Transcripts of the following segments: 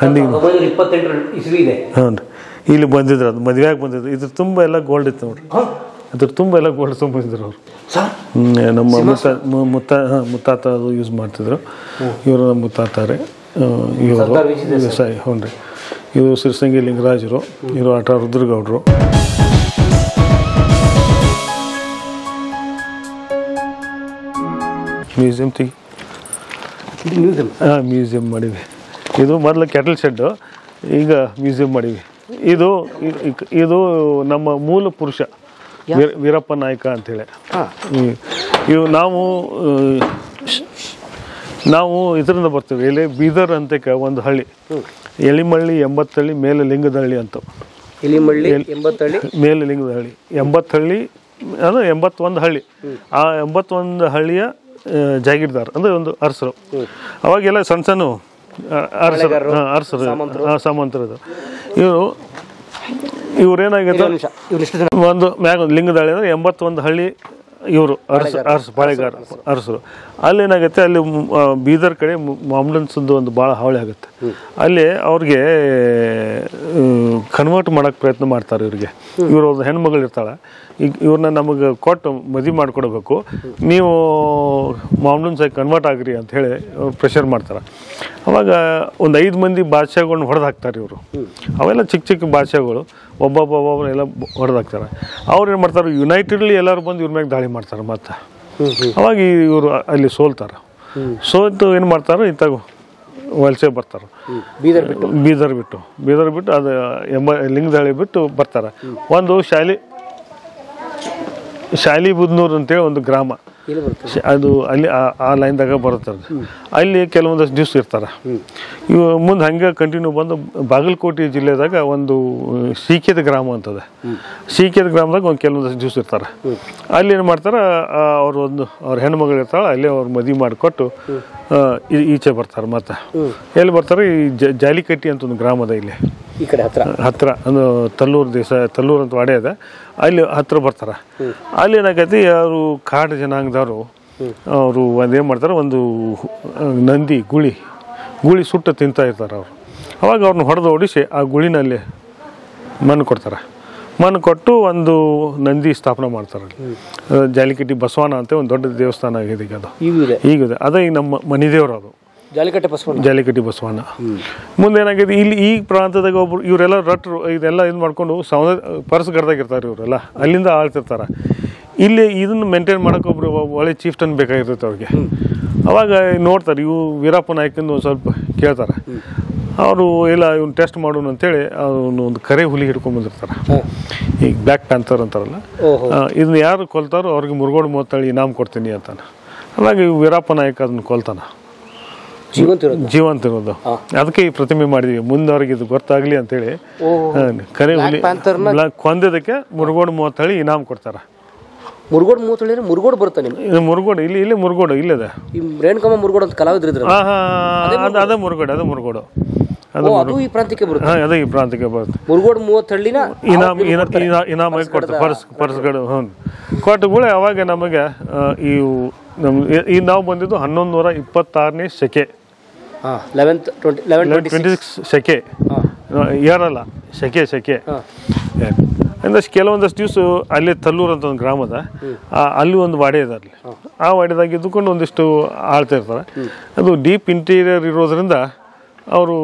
ಹಣ್ಣಿಗೆ ಒಂಬೈನೂರ ಇಪ್ಪತ್ತೆಂಟರ ಇಸ್ವಿ ಇದೆ ಹ್ಞೂ ರೀ ಇಲ್ಲಿ ಬಂದಿದ್ರು ಅದು ಮದುವೆಯಾಗಿ ಬಂದಿದ್ರು ಇದ್ರ ತುಂಬ ಎಲ್ಲ ಗೋಲ್ಡ್ ಇತ್ತು ನೋಡ್ರಿ ಅದ್ರ ತುಂಬ ಎಲ್ಲ ಗೋಲ್ಡ್ ತುಂಬಿದ್ರು ಅವರು ಸರ್ ಹ್ಮ್, ನಮ್ಮ ಮುತ್ತ ಮು- ಮುತ್ತ ಹಾಂ ಮುತ್ತಾತ ಅದು ಯೂಸ್ ಮಾಡ್ತಿದ್ರು ಇವರು ನಮ್ಮ ಮುತ್ತಾತಾರೆ ಇವರು ಸರ್ದಾರ್ ವಿ ಜಿ ದೇಸಾಯಿ. ದೇಸಾಯಿ ಹ್ಞೂ ರೀ ಇವರು ಸಿರ್ಸಂಗಿ ಲಿಂಗರಾಜರು ಇವರು ಆಟ ರುದ್ರಗೌಡರು ಮ್ಯೂಸಿಯಂ ತೆಗಿ ಇದು ಮ್ಯೂಸಿಯಂ ಹಾಂ ಮ್ಯೂಸಿಯಂ ಮಾಡಿವಿ ಇದು ಮೊದಲು ಕೆಟಲ್ ಶೆಡ್ಡು ಈಗ ಮ್ಯೂಸಿಯಂ ಮಾಡಿವಿ ಇದು ಇ- ಇಕ್- ಇದು ನಮ್ಮ ಮೂಲ ಪುರುಷ ವೀರ- ವೀರಪ್ಪ ನಾಯ್ಕ ಅಂತೇಳಿ ಹಾಂ ಈ- ಇವು ನಾವು ಆ, ಶ್- ನಾವು ಇದರಿಂದ ಬರ್ತೀವಿ ಎಲ್ಲಿ ಬೀದರ್ ಅಂತಕ್ಕೆ ಒಂದು ಹಳ್ಳಿ ಎಳಿಮಳ್ಳಿ ಎಂಬತ್ತಳ್ಳಿ ಮೇಲೆ ಲಿಂಗದಹಳ್ಳಿ ಅಂತ ಇಲಿಮಳ್ಳಿ ಎಂಬತ್ತಳ್ಳಿ ಮೇಲೆ ಲಿಂಗದಹಳ್ಳಿ ಎಂಬತ್ತಹಳ್ಳಿ ಅದು ಎಂಬತ್ತೊಂದು ಹಳ್ಳಿ ಆ ಎಂಬತ್ತೊಂದು ಹಳ್ಳಿಯ ಆ, ಜಾಗೀರ್ದಾರ್ ಅಂದರೆ ಒಂದು ಅರಸರು ಅವಾಗೆಲ್ಲ ಸಣ್ಣ ಸಣ್ಣ ಆ, ಅರಸರು ಹಾಂ ಅರಸರು ಹಾಂ ಸಾಮಂತರದು ಇವರು ಇವ್ರೇನಾಗೈತೆ ನಿಮಿಷ ಇವ್ರು ಎಷ್ಟು ಜನ ಒಂದು ಮ್ಯಾಗ ಒಂದು ಲಿಂಗದಾಳಿ ಅಂದ್ರೆ ಎಂಬತ್ತೊಂದು ಹಳ್ಳಿ ಇವರು ಅರಸ ಅರಸ ಪಾಳೆಗಾರ ಅರಸರು ಅಲ್ಲಿ ಏನಾಗುತ್ತೆ ಅಲ್ಲಿ ಮ್- ಆ, ಬೀದರ್ ಕಡೆ ಮಾಮ್ಲನ್ಸದ್ದು ಒಂದು ಭಾಳ ಹಾವಳಿ ಆಗುತ್ತೆ ಅಲ್ಲಿ ಅವ್ರಿಗೆ ಕನ್ವರ್ಟ್ ಮಾಡಕ್ಕೆ ಪ್ರಯತ್ನ ಮಾಡ್ತಾರೆ ಇವ್ರಿಗೆ ಇವರು ಒಂದು ಹೆಣ್ಮಗಳು ಇರ್ತಾಳೆ ಈಗ ಇವ್ರನ್ನ ನಮಗೆ ಕೊಟ್ಟು ಮದುವೆ ಮಾಡ್ಕೊಡ್ಬೇಕು ನೀವು ಮಾಮ್ಲನ್ ಸಾಗಿ ಕನ್ವರ್ಟ್ ಆಗ್ರಿ ಅಂತ ಹೇಳಿ ಪ್ರೆಷರ್ ಮಾಡ್ತಾರೆ ಅವಾಗ ಒಂದು ಐದು ಮಂದಿ ಬಾದ್ಶಾಗಳನ್ನ ಹೊಡೆದು ಹಾಕ್ತಾರೆ ಇವರು ಅವೆಲ್ಲ ಚಿಕ್ಕ ಚಿಕ್ಕ ಭಾಷೆಗಳು ಒಬ್ಬೊಬ್ಬ ಒಬ್ಬೊಬ್ಬರು ಎಲ್ಲ ಹೊಡೆದು ಹಾಕ್ತಾರೆ ಅವ್ರು ಏನು ಮಾಡ್ತಾರೆ ಯುನೈಟೆಡ್ಲಿ ಎಲ್ಲರೂ ಬಂದು ಇವ್ರ ಮ್ಯಾಗ ದಾಳಿ ಮಾಡ್ತಾರೆ ಮತ್ತೆ ಅವಾಗ ಇವರು ಅಲ್ಲಿ ಸೋಲ್ತಾರೆ ಸೋತು ಏನು ಮಾಡ್ತಾರೆ ಇತ್ತಾಗ ವಲಸೆ ಬರ್ತಾರೆ ಬೀದರ್ ಬಿಟ್ಟು ಬೀದರ್ ಬಿಟ್ಟು ಬೀದರ್ ಬಿಟ್ಟು ಅದು ಎಂಬ ಲಿಂಗದಾಳಿ ಬಿಟ್ಟು ಬರ್ತಾರೆ ಒಂದು ಶಾಲಿ ಶಾಲಿ ಬುದ್ನೂರು ಅಂತೇಳಿ ಒಂದು ಗ್ರಾಮ ಇಲ್ಲಿ ಬರ್ತದೆ ಶ್- ಅದು ಅಲ್ಲಿ ಆ- ಆ ಲೈನ್ದಾಗ ಬರುತ್ತೆ ಅದು. ಅಲ್ಲಿ ಕೆಲವೊಂದಷ್ಟು ದಿವ್ಸ ಇರ್ತಾರೆ ಇವು ಮುಂದೆ ಹಂಗೆ ಕಂಟಿನ್ಯೂ ಬಂದು ಬಾಗಲಕೋಟೆ ಜಿಲ್ಲೆದಾಗ ಒಂದು ಸೀಕೆದ ಗ್ರಾಮ ಅಂತದೆ ಸೀಕೆದ ಗ್ರಾಮದಾಗ ಒಂದು ಕೆಲವೊಂದಷ್ಟು ದಿವ್ಸ ಇರ್ತಾರೆ ಅಲ್ಲಿ ಏನು ಮಾಡ್ತಾರೆ ಅವ್ರು ಒಂದು ಅವ್ರ ಹೆಣ್ಮಗಳು ಇರ್ತಾಳೆ ಅಲ್ಲೇ ಅವ್ರು ಮದುವೆ ಮಾಡಿಕೊಟ್ಟು ಆ, ಈ- ಈಚೆ ಬರ್ತಾರೆ ಮತ್ತೆ ಎಲ್ಲಿ ಬರ್ತಾರೆ ಈ ಜ- ಜಾಲಿಕಟ್ಟಿ ಅಂತ ಒಂದು ಗ್ರಾಮ ಅದ ಇಲ್ಲಿ ಈ ಕಡೆ ಹತ್ರ ಹತ್ರ ಒಂದು ತಲ್ಲೂರು ದೇಶ ತಲ್ಲೂರು ಅಂತ ವಾಡೆ ಇದೆ ಅಲ್ಲಿ ಹತ್ರ ಬರ್ತಾರೆ ಅಲ್ಲಿ ಏನಾಗೈತಿ ಅವರು ಕಾಡು ಜನಾಂಗದವರು ಅವರು ಒಂದೇನು ಮಾಡ್ತಾರೆ ಒಂದು ಆ, ನಂದಿ ಗುಳಿ ಗುಳಿ ಸುಟ್ಟು ತಿಂತಾ ಇರ್ತಾರೆ ಅವರು ಅವಾಗ ಅವ್ರನ್ನ ಹೊಡೆದು ಓಡಿಸಿ ಆ ಗುಳಿನಲ್ಲಿ ಮಣ್ಣು ಕೊಡ್ತಾರೆ ಮಣ್ಣು ಕೊಟ್ಟು ಒಂದು ನಂದಿ ಸ್ಥಾಪನೆ ಮಾಡ್ತಾರೆ ಅಲ್ಲಿ ಆ, ಜಾಲಿಕಟ್ಟಿ ಬಸವನ ಅಂತ ಒಂದು ದೊಡ್ಡ ದೇವಸ್ಥಾನ ಆಗಿದೆ ಈಗ ಅದು ಇವು ಇದೆ ಈಗಿದೆ ಅದೇ ಈಗ ನಮ್ಮ ಮನೆ ದೇವರು ಅದು ಜಾಲಿಕಟ್ಟೆ ಬಸವಣ್ಣ ಜಾಲಿಕಟ್ಟಿ ಬಸವಣ್ಣ ಮುಂದೆ ಏನಾಗಿದೆ ಇಲ್ಲಿ ಈ ಪ್ರಾಂತದಾಗ ಒಬ್ರು ಇವರೆಲ್ಲ ರಟ್ರು ಇದೆಲ್ಲ ಇದು ಮಾಡ್ಕೊಂಡು ಸೌಂದರ್ಯ ಪರ್ಸ್ ಗಡ್ದಾಗ ಇರ್ತಾರೆ ಇವರೆಲ್ಲ ಅಲ್ಲಿಂದ ಆಳ್ತಿರ್ತಾರೆ ಇಲ್ಲಿ ಇದನ್ನು ಮೇಂಟೈನ್ ಮಾಡೋಕೆ ಒಬ್ರು ಒ- ಒಳ್ಳೆ ಚೀಫ್ಟನ್ ಬೇಕಾಗಿರ್ತೈತೆ ಅವ್ರಿಗೆ ಅವಾಗ ನೋಡ್ತಾರೆ ಇವು ವೀರಪ್ಪ ನಾಯ್ಕಂದು ಒಂದು ಸ್ವಲ್ಪ ಕೇಳ್ತಾರೆ ಅವರು ಇಲ್ಲ ಇವ್ನು ಟೆಸ್ಟ್ ಮಾಡೋಣ ಅಂತೇಳಿ ಅವನು ಒಂದು ಕರೆ ಹುಲಿ ಹಿಡ್ಕೊಂಡ್ ಬಂದಿರ್ತಾರೆ ಈಗ ಬ್ಲ್ಯಾಕ್ ಪ್ಯಾಂಥರ್ ಅಂತಾರಲ್ಲ ಓಹೋ ಆ, ಇದನ್ನ ಯಾರು ಕೊಲ್ತಾರೋ ಅವ್ರಿಗೆ ಮುರುಗೋಡು ಮೂವತ್ತೇಳು ಇನಾಮ್ ಕೊಡ್ತೀನಿ ಅಂತಾನೆ ಅವಾಗ ಇವ್ ವೀರಪ್ಪ ನಾಯ್ಕ ಅದನ್ನ ಕೊಲ್ತಾನ ಜೀವಂತ ಇರೋದು ಜೀವಂತ ಇರೋದು ಅದಕ್ಕೆ ಈ ಪ್ರತಿಮೆ ಮಾಡಿದ್ವಿ ಮುಂದೆ ಅವ್ರಿಗೆ ಇದು ಗೊತ್ತಾಗ್ಲಿ ಅಂತೇಳಿ ಓಹೋ ಆ, ಕರೆ ಹುಲಿ Panther ನ- ಬ್ಲಾಕ್ ಕೊಂದಿದ್ದಕ್ಕೆ ಮುರುಗೋಡು ಮೂವತ್ತಳಿ ಇನಾಮ್ ಕೊಡ್ತಾರ ಮುರುಗೋಡ್ ಮೂವತ್ತೇಳು ಮುರುಗೋಡ್ ಬರುತ್ತೆ ನಿಮ್ಗೆ ಇದು ಮುರುಗೋಡು ಇಲ್ಲಿ ಇಲ್ಲಿ ಮುರುಗೋಡು ಇಲ್ಲಿದೆ ಈ ರೇಣುಕಮ್ಮ ಮುರುಗೋಡ್ ಅಂತ ಕಲಾವಿದ್ರು ಇದ್ರ ಹಾ ಹಾ ಅದು ಅದೇ ಮುರುಗೋಡು ಅದೇ ಮುರುಗೋಡು ಅದು ಓ ಅದು ಈ ಪ್ರಾಂತ್ಯಕ್ಕೆ ಬರುತ್ತೆ ಹಾ ಅದೇ ಈ ಪ್ರಾಂತಕ್ಕೆ ಬರುತ್ತೆ ಮುರುಗೋಡ್ ಮೂವತ್ತಳ್ಳಿನ ಇನಾಮ್ ಇನ- ಇನ- ಇನಾಮ್ ಆಗಿ ಕೊಡ್ತಾರೆ ಪರ್ಸ್ ಪರ್ಸ್ಗಳು ಹ್ಞೂ ಕೊಟ್ಟು ಕೂಡ ಅವಾಗ ನಮಗೆ ಆ, ಇವು ನಮ್ ಈ ನಾವು ಬಂದಿದ್ದು ಹನ್ನೊಂದು ನೂರ ಇಪ್ಪತ್ತಾರನೇ ಸೆಕೆ ಹಾಂ eleventh twenty eleven twenty twenty six ಸೆಕೆ ಇಯರ್ ಅಲ್ಲ ಸೆಕೆ ಸೆಕೆ ಅಂದ್ರೆ ಕೆಲವೊಂದಷ್ಟು ದಿವಸ ಅಲ್ಲಿ ತಲ್ಲೂರು ಅಂತ ಒಂದು ಗ್ರಾಮ ಅದ ಆ- ಅಲ್ಲಿ ಒಂದು ವಾಡೆ ಇದೆ ಅಲ್ಲಿ ಆ ವಾಡೆದಾಗ ಇದ್ದುಕೊಂಡು ಒಂದಿಷ್ಟು ಆಳ್ತಾ ಇರ್ತಾರೆ ಅದು ಡೀಪ್ ಇಂಟೀರಿಯರ್ ಇರೋದ್ರಿಂದ ಅವರು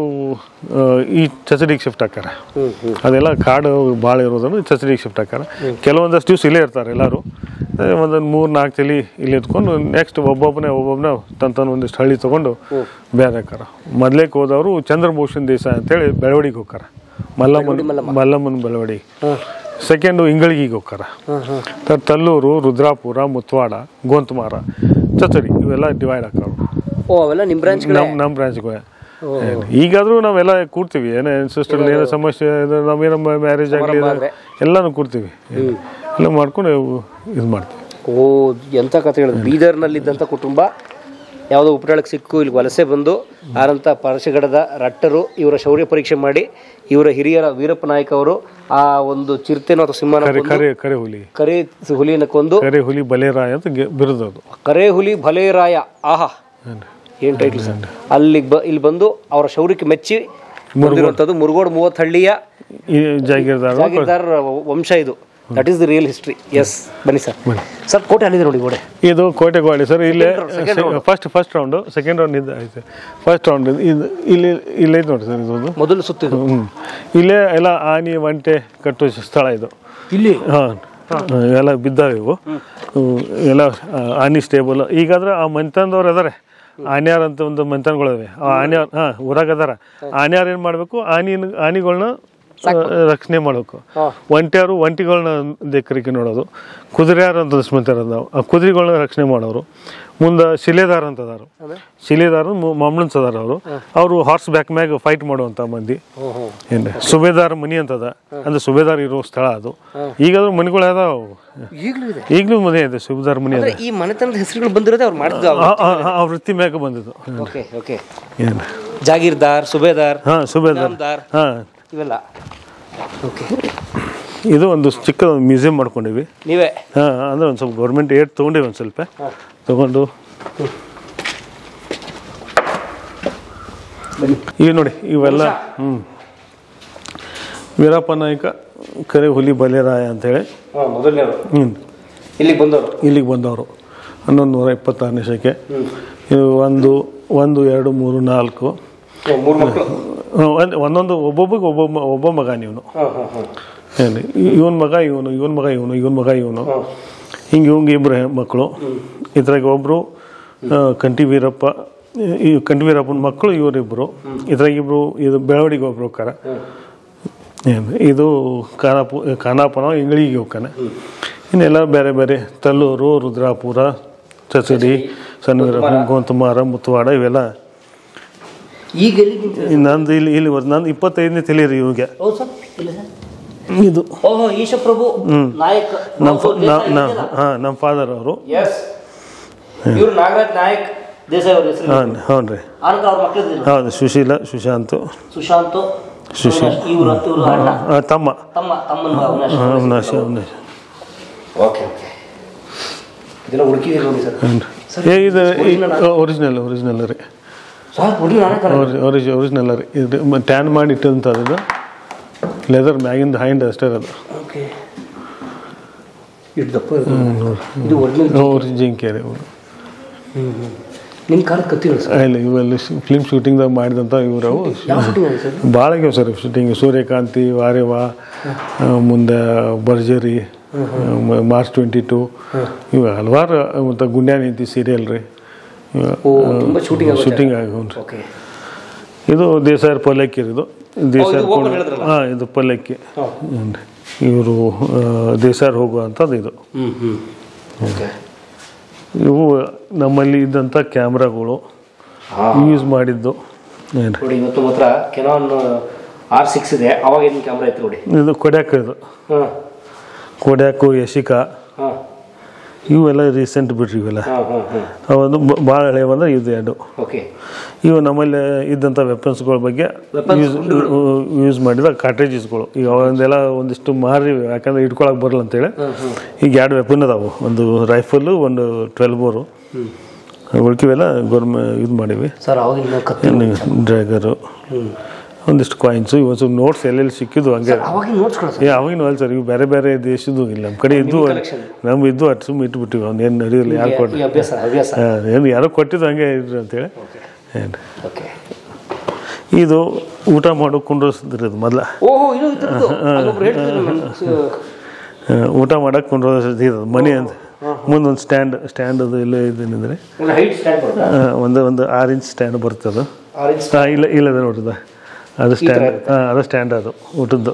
ಈ ಚಚಡಿಗೆ ಶಿಫ್ಟ್ ಹಾಕಾರ ಅದೆಲ್ಲ ಕಾಡು ಭಾಳ ಇರೋದ್ರಿಂದ ಚಚಡಿಗೆ ಶಿಫ್ಟ್ ಹಾಕಾರ ಕೆಲವೊಂದಷ್ಟು ದಿವಸ ಇಲ್ಲೇ ಇರ್ತಾರೆ ಎಲ್ಲರೂ ಒಂದೊಂದು ಮೂರು ನಾಲ್ಕು ತಲೆ ಇಲ್ಲಿ ಇದ್ಕೊಂಡು ನೆಕ್ಸ್ಟ್ ಒಬ್ಬೊಬ್ಬನೇ ಒಬ್ಬೊಬ್ಬನೇ ತನ್ನ ತನ್ನ ಒಂದಿಷ್ಟು ಹಳ್ಳಿ ತೊಗೊಂಡು ಬೇರೆ ಹಾಕಾರ ಮೊದ್ಲೇಕ್ ಹೋದವರು ಚಂದ್ರಭೂಷಣ್ ದೇಸಾಯಿ ಅಂತೇಳಿ ಬೆಳವಡಿಗೆ ಹೋಗ್ತಾರೆ ಮಲ್ಲಮ್ಮನ ಮಲ್ಲಮ್ಮನ ಬೆಳವಡಿ ಸೆಕೆಂಡು ಇಂಗಳಿಗಿಗೆ ಹೋಗ್ತಾರ ತ- ತಲ್ಲೂರು ರುದ್ರಾಪುರ ಮುತ್ವಾಡ ಗೋಂತಮಾರ ಚಚಡಿ ಇವೆಲ್ಲ ಡಿವೈಡ್ ಆಕಾವು ಓ ಅವೆಲ್ಲ ನಿಮ್ಮ ಬ್ರಾಂಚ್ಗಳೇ ನಮ್ಮ ನಮ್ಮ ಬ್ರಾಂಚ್ಗೆ ಈಗಾದ್ರೂ ನಾವೆಲ್ಲ ಕೂಡ್ತೀವಿ ಏನೋ ಸಿಸ್ಟರ್ ಏನೋ ಸಮಸ್ಯೆ ಇದ್ರೆ ನಾವೇನೋ ಮ್ಯಾರೇಜ್ ಆಗಲಿ ಎಲ್ಲಾನು ಕೂಡ್ತೀವಿ ಎಲ್ಲ ಮಾಡ್ಕೊಂಡು ಇದು ಮಾಡ್ತೀವಿ ಓ ಎಂಥ ಕಥೆ ಹೇಳಿದ್ರು ಬೀದರ್ನಲ್ಲಿದ್ದಂಥ ಕುಟುಂಬ ಯಾವುದೋ ಉಪಟಳಕ್ಕೆ ಸಿಕ್ಕು ಇಲ್ಲಿ ವಲಸೆ ಬಂದು ಆರಂಥ ಪರಶಗಡದ ರಟ್ಟರು ಇವರ ಶೌರ್ಯ ಪರೀಕ್ಷೆ ಮಾಡಿ ಇವರ ಹಿರಿಯರ ವೀರಪ್ಪ ನಾಯ್ಕ ಅವರು ಆ ಒಂದು ಚಿರತೆನೋ ಅಥವಾ ಸಿಂಹನ ಕರೆ ಕೊಂದು ಕರೆ ಕರೆ ಹುಲಿ ಕರೆ ಹುಲಿನ ಕೊಂದು ಕರೆ ಹುಲಿ ಬಲೇರಾಯ ಅಂತ ಗೆ- ಬಿರುದು ಅದು ಕರೆ ಹುಲಿ ಭಲೇರಾಯ ಆಹಾ ಏನು ಟೈಟ್ಲ್ ಸರ್ ಅಲ್ಲಿಗೆ ಬ ಇಲ್ಲಿ ಬಂದು ಅವರ ಶೌರ್ಯಕ್ಕೆ ಮೆಚ್ಚಿ ಬಂದಿರುವಂಥದ್ದು ಮುರುಗೋಡು ಮೂವತ್ತಹಳ್ಳಿಯ ಈ ಜಾಗೀರ್ದಾರ ಜಾಗೀರ್ದಾರ್ ವಂಶ ಇದು that is the real history yes ಬನ್ನಿ ಸರ್ ಸರ್ ಕೋಟೆ ಅಲ್ಲಿದೆ ನೋಡಿ ಗೋಡೆ ಇದು ಕೋಟೆಗೋಳಿ ಸರ್ ಇಲ್ಲೇ first first round second round ಇದು ಆಯ್ತು ಫಸ್ಟ್ ರೌಂಡ್ ಇದು ಇಲ್ಲಿ ಇಲ್ಲೇ ಐತೆ ನೋಡಿ ಸರ್ ಇದೊಂದು ಮೊದಲು ಸುತ್ತಿದು ಹ್ಞೂ ಇಲ್ಲೇ ಎಲ್ಲ ಆನೆ ಒಂಟೆ ಕಟ್ಟುವ ಸ್ಥಳ ಇದು ಇಲ್ಲಿ ಹಾಂ ಎಲ್ಲ ಬಿದ್ದಾವೆ ಇವು ಇವು ಎಲ್ಲ ಆ, ಆನೆ ಸ್ಟೇಬಲ್ ಈಗಾದ್ರೆ ಆ ಮಂತನದವ್ರು ಅದಾರೆ ಆನ್ಯಾರ್ ಅಂತ ಒಂದು ಮಂತನ್ಗಳಿವೆ ಆ ಆನ್ಯಾರ್ ಹಾಂ ಊರಾಗ ಅದಾರ ಆನ್ಯಾರ್ ಏನು ಮಾಡಬೇಕು ಆನಿನ ಆನಿಗಳನ್ನ ರಕ್ಷಣೆ ಮಾಡಬೇಕು ಒಂಟಿಯಾರು ಒಂಟಿಗಳನ್ನ ದೇಕರಿಕೆ ನೋಡೋದು ಕುದುರೆಯಾರು ಅಂತ ಸ್ಮಂತಾರ ನಾವು ಆ ಕುದುರೆಗಳನ್ನ ರಕ್ಷಣೆ ಮಾಡೋರು ಮುಂದೆ ಶಿಲೆದಾರ ಅಂತ ಅದಾರು ಶಿಲೆದಾರ ಮಮ್ಲನ್ಸ್ ಅದಾರ ಅವರು ಅವರು ಹಾರ್ಸ್ ಬ್ಯಾಕ್ ಮ್ಯಾಗ ಫೈಟ್ ಮಾಡುವಂಥ ಮಂದಿ ಏನು ಸುಬೇದಾರ್ ಮನಿ ಅಂತದ ಅಂದ್ರೆ ಸುಬೇದಾರ್ ಇರೋ ಸ್ಥಳ ಅದು ಈಗಾದ್ರೂ ಮನೆಗಳು ಅದಾವ ಈಗಲೂ ಇದೆ ಈಗಲೂ ಮನೆ ಇದೆ ಸುಬೇದಾರ್ ಮನಿ ಅದ ಅಂದ್ರೆ ಈ ಮನೆತನದ ಹೆಸರುಗಳು ಬಂದಿರೋದೇ ಅವ್ರು ಮಾಡಿದ್ದು ಆ- ಆ- ಆ- ಆ ವೃತ್ತಿ ಮ್ಯಾಗ ಬಂದಿದ್ದು ಓಕೆ ಓಕೆ ಏನು ಜಾಗೀರ್ದಾರ್ ಸುಬೇದಾರ್ ಹಾಂ ಸುಬೇದಾರ್ ಇನಾಮ್ದಾರ್ ಹಾಂ ಇವೆಲ್ಲ ಓಕೆ ಇದು ಒಂದು ಚಿಕ್ಕ ಮ್ಯೂಸಿಯಂ ಮಾಡ್ಕೊಂಡಿವಿ ನೀವೇ ಹಾಂ ಅಂದ್ರೆ ಒಂದು ಸ್ವಲ್ಪ ಗೌರ್ಮೆಂಟ್ ಏಟ್ ತೊಗೊಂಡಿವಿ ಒಂದು ಸ್ವಲ್ಪ ತಗೊಂಡು ಈಗ ನೋಡಿ ಇವೆಲ್ಲ ಹ್ಞೂ ವೀರಪ್ಪ ನಾಯಕ ಕರೆ ಹುಲಿ ಬಲಿರಾಯ ಅಂತೇಳಿ ಹಾಂ ಮೊದಲನೇವರು ಹ್ಞೂ ಇಲ್ಲಿಗೆ ಬಂದವರು ಇಲ್ಲಿಗೆ ಬಂದವರು ಹನ್ನೊಂದು ನೂರ ಇಪ್ಪತ್ತಾರನೇ ಶಕೆ ಇದು ಒಂದು ಒಂದು ಎರಡು ಮೂರು ನಾಲ್ಕು ಮೂರು ಮಕ್ಕಳು ಹ್ಮ್, ಒಂದ್- ಒಂದೊಂದು ಒಬ್ಬೊಬ್ಬಗೆ ಒಬ್ಬೊಬ್ಬ ಒಬ್ಬ ಮಗ ನೀವು ಹಾಂ ಹಾಂ ಹಾಂ ಏನು ಇವನ್ ಮಗ ಇವನು ಇವನ್ ಮಗ ಇವನು ಇವನ್ ಮಗ ಇವನು ಹಿಂಗೆ ಇವಂಗೆ ಇಬ್ಬರು ಮಕ್ಕಳು ಇದ್ರಾಗ ಒಬ್ಬರು ಕಂಟಿ ವೀರಪ್ಪ ಈ ಕಂಟಿ ವೀರಪ್ಪನ ಮಕ್ಕಳು ಇವರಿಬ್ಬರು ಇದ್ರಾಗ ಇಬ್ಬರು ಇದು ಬೆಳವಡಿಗೆ ಒಬ್ರು ಹೋಗ್ತಾರ ಏನು ಇದು ಖಾನಾಪು ಖಾನಾಪುರ ಇಂಗಳಿಗೆ ಹೋಗ್ತಾನೆ ಇನ್ನೆಲ್ಲ ಬೇರೆ ಬೇರೆ ತಲ್ಲೂರು ರುದ್ರಾಪುರ ಚಚಡಿ ಸಣ್ಣ ವೀರಪ್ಪ ಗೋಂತಮಾರ ಮುತ್ತವಾಡ ಇವೆಲ್ಲ ಈಗ ಎಲ್ಲಿ ನಿಂತಿದೆ ನಂದು ಇಲ್ಲಿ ಇಲ್ಲಿ ನಂದು ಇಪ್ಪತ್ತೈದನೇ ತಲೆ ರೀ ಇವ್ಗೆ ಹೌದು ಸರ್ ಇಲ್ಲ ಸರ್ ಇದು ಓಹೋ ಈಶಪ್ರಭು ನಾಯಕ್ ನಮ್ಮ ಹಾಂ ನಮ್ಮ ಫಾದರ್ ಅವರು ಎಸ್ ಇವರು ನಾಗರಾಜ್ ನಾಯಕ್ ದೇಸಾಯಿ ಅವ್ರ ಹೆಸರು ಹಾಂ ಹ್ಞೂ ರೀ ಆನಂತರ ಅವ್ರ ಮಕ್ಕಳು ಹೌದು ಸುಶೀಲ ಸುಶಾಂತ್ ಸುಶಾಂತ್ ಸುಶೀಲ್ ಇವರು ಇವರು ಅಣ್ಣ ಆ, ತಮ್ಮ ತಮ್ಮ ತಮ್ಮನ ಅವಿನಾಶ್ ಹಾಂ, ಅವಿನಾಶ್ ಅವಿನಾಶ್ ಓಕೆ ಓಕೆ ಇದೆಲ್ಲ ಹುಡುಕಿದೆ ನೋಡಿ ಸರ್ ಹ್ಞೂ ರೀ ಏ ಇದು ಒರಿಜಿನಲ್ ಒರಿಜಿನಲ್ ರೀ ಸರ್ ಹುಡುಗಿ ನಾನೇ ತರ ಒರಿಜಿ ಒರಿಜಿನಲ್ ರೀ ಇದು ಟ್ಯಾನ್ ಮಾಡಿ ಇಟ್ಟಂಥದ್ದು ಇದು ಲೆದರ್ ಮ್ಯಾಗಿಂದ ಹೈಂಡ್ ಅಷ್ಟೇ ಅದು ಓಕೆ ಇಷ್ಟು ದಪ್ಪ ಇರುತ್ತೆ. ಇದು ಒರಿಜಿನಲ್ ಒರಿಜಿನ್ ಜಿಂಕೆ ರೀ ಇವರು ನಿಮ್ಮ ಕಾಲದ ಕತ್ತಿಗಳು ಸರ್ ಇಲ್ಲ ಇವೆಲ್ಲ ಫಿಲ್ಮ್ ಶೂಟಿಂಗ್ದಾಗ ಮಾಡಿದಂಥ ಇವರು ಅವು ಯಾವ ಶೂಟಿಂಗ್ ಆಗಿದೆ ಸರ್ ಭಾಳ ಆಗ್ಯಾವ ಸರ್ ಶೂಟಿಂಗ್ ಸೂರ್ಯಕಾಂತಿ ವಾರೇವ ಆ, ಮುಂದೆ ಭರ್ಜರಿ ಮ- ಮಾರ್ಚ್ ಟ್ವೆಂಟಿ ಟು ಇವು ಹಲವಾರು ಮತ್ತು ಗುಂಡ್ಯಾ ನಿಂತಿ ಸೀರಿಯಲ್ ರೀ ಓ ತುಂಬ ಶೂಟಿಂಗ್ ಆಗುತ್ತೆ ಶೂಟಿಂಗ್ ಆಗಿ ಓಕೆ ಇದು ದೇಸಾಯರ್ ಪಲ್ಲಕ್ಕಿ ಇದು ದೇಸಾಯರ್ ಇದು open ಹೇಳಿದ್ರಲ್ಲ? ಹಾಂ ಇದು ಪಲ್ಲಕ್ಕಿ ಹಾಂ ಇವರು ದೇಸಾಯರ್ ಹೋಗುವಂಥದ್ದು ಇದು ಹ್ಞೂ ಹ್ಞೂ ಓಕೆ ಇವು ನಮ್ಮಲ್ಲಿ ಇದ್ದಂಥ ಕ್ಯಾಮ್ರಾಗಳು ಯೂಸ್ ಮಾಡಿದ್ದು ಏನು ನೋಡಿ ಇವತ್ತು ಮಾತ್ರ ಕೆನಾನ್ ಆರ್ ಸಿಕ್ಸ್ ಇದೆ ಅವಾಗ ಏನು ಕ್ಯಾಮ್ರಾ ಇತ್ತು ನೋಡಿ ಇದು ಕೊಡ್ಯಾಕ್ ಇದು ಹಾಂ ಕೊಡ್ಯಾಕು ಯಶಿಕಾ ಹಾಂ ಇವೆಲ್ಲ ರೀಸೆಂಟ್ ಬಿಡ್ರಿ ಇವೆಲ್ಲ ಹಾಂ ಹಾಂ ಹಾಂ ಅವೊಂದು ಭಾಳ ಹಳೆವಂದ್ರೆ ಇದು ಎರಡು ಓಕೆ ಇವು ನಮ್ಮಲ್ಲಿ ಇದ್ದಂಥ ವೆಪನ್ಸ್ಗಳ ಬಗ್ಗೆ ಯೂಸ್ ಯೂಸ್ ಮಾಡಿದ ಕಾರ್ಟ್ರೇಜಸ್ಗಳು ಈಗ ಅವೊಂದೆಲ್ಲ ಒಂದಿಷ್ಟು ಮಾರಿ ಯಾಕಂದ್ರೆ ಇಟ್ಕೊಳಕ್ಕೆ ಬರಲ್ಲ ಅಂತೇಳಿ ಈಗ ಎರಡು ವೆಪನ್ ಅದಾವು ಒಂದು ರೈಫಲು ಒಂದು ಟ್ವೆಲ್ ಬೋರು ಉಳ್ಕಿವೆಲ್ಲ ಗೌರ್ಮೆ ಇದು ಮಾಡೀವಿ ಸರ್ ಅವಾಗಿನ ಕತ್ತಿ ಡ್ರ್ಯಾಗರು ಒಂದಿಷ್ಟು ಕಾಯಿನ್ಸು ಇವು ಸ್ವಲ್ಪ ನೋಟ್ಸ್ ಎಲ್ಲೆಲ್ಲಿ ಸಿಕ್ಕಿದ್ದು ಹಂಗೆ ಅವಾಗಿನ ನೋಟ್ಸ್ಗಳು ಸರ್ ಏ ಅವಾಗಿನ ಅಲ್ಲ ಸರ್ ಇವು ಬೇರೆ ಬೇರೆ ದೇಶದ್ದು ಇಲ್ಲ ನಮ್ಮ ಕಡೆ ಇದ್ದು collection. ನಮ್ಮ ಇದ್ದು ಅಟ್ಟು ಸುಮ್ಮನೆ ಇಟ್ಬಿಟ್ಟಿವಿ ಅವ್ನು ಏನು ನಡೆಯಲ್ಲ ಯಾರು ಕೊಟ್ಟು ಈ ಅಭ್ಯಾಸ ಹವ್ಯಾಸ ಏನು ಯಾರೋ ಕೊಟ್ಟಿದ್ದು ಹಂಗೆ ಇರ್ರಿ ಅಂತೇಳಿ ಏನು ಓಕೆ ಇದು ಊಟ ಮಾಡೋ ಕುಂಡ್ರಸ್ದ್ರಿ ಇದು ಮೊದಲ ಓಹೋ ಇದು ಇದ್ರದ್ದು ಅಲ್ಲೊಬ್ರು ಹೇಳ್ತಿದ್ರು ನಮ್ಗೆ ಸ- ಊಟ ಮಾಡಕ್ಕೆ ಕುಂಡ್ರಸ್ ಇದು ಮನೆ ಅಂತ ಮುಂದೊಂದು ಸ್ಟ್ಯಾಂಡ್ ಸ್ಟ್ಯಾಂಡ್ ಅದು ಇಲ್ಲ ಇದೇನಿದ್ರೆ ಒಂದು ಹೈಟ್ ಸ್ಟ್ಯಾಂಡ್ ಬರುತ್ತೆ ಒಂದು ಒಂದು ಆರು ಇಂಚ್ ಸ್ಟ್ಯಾಂಡ್ ಬರ್ತದೆ ಆರೆಂಜ್ ಹಾಂ ಇಲ್ಲ ಇಲ್ಲ ಅದು ನೋಡಿದ ಅದು ಸ್ಟ್ಯಾಂಡ್ ಹಾಂ ಅದು ಸ್ಟ್ಯಾಂಡ್ ಅದು ಊಟದ್ದು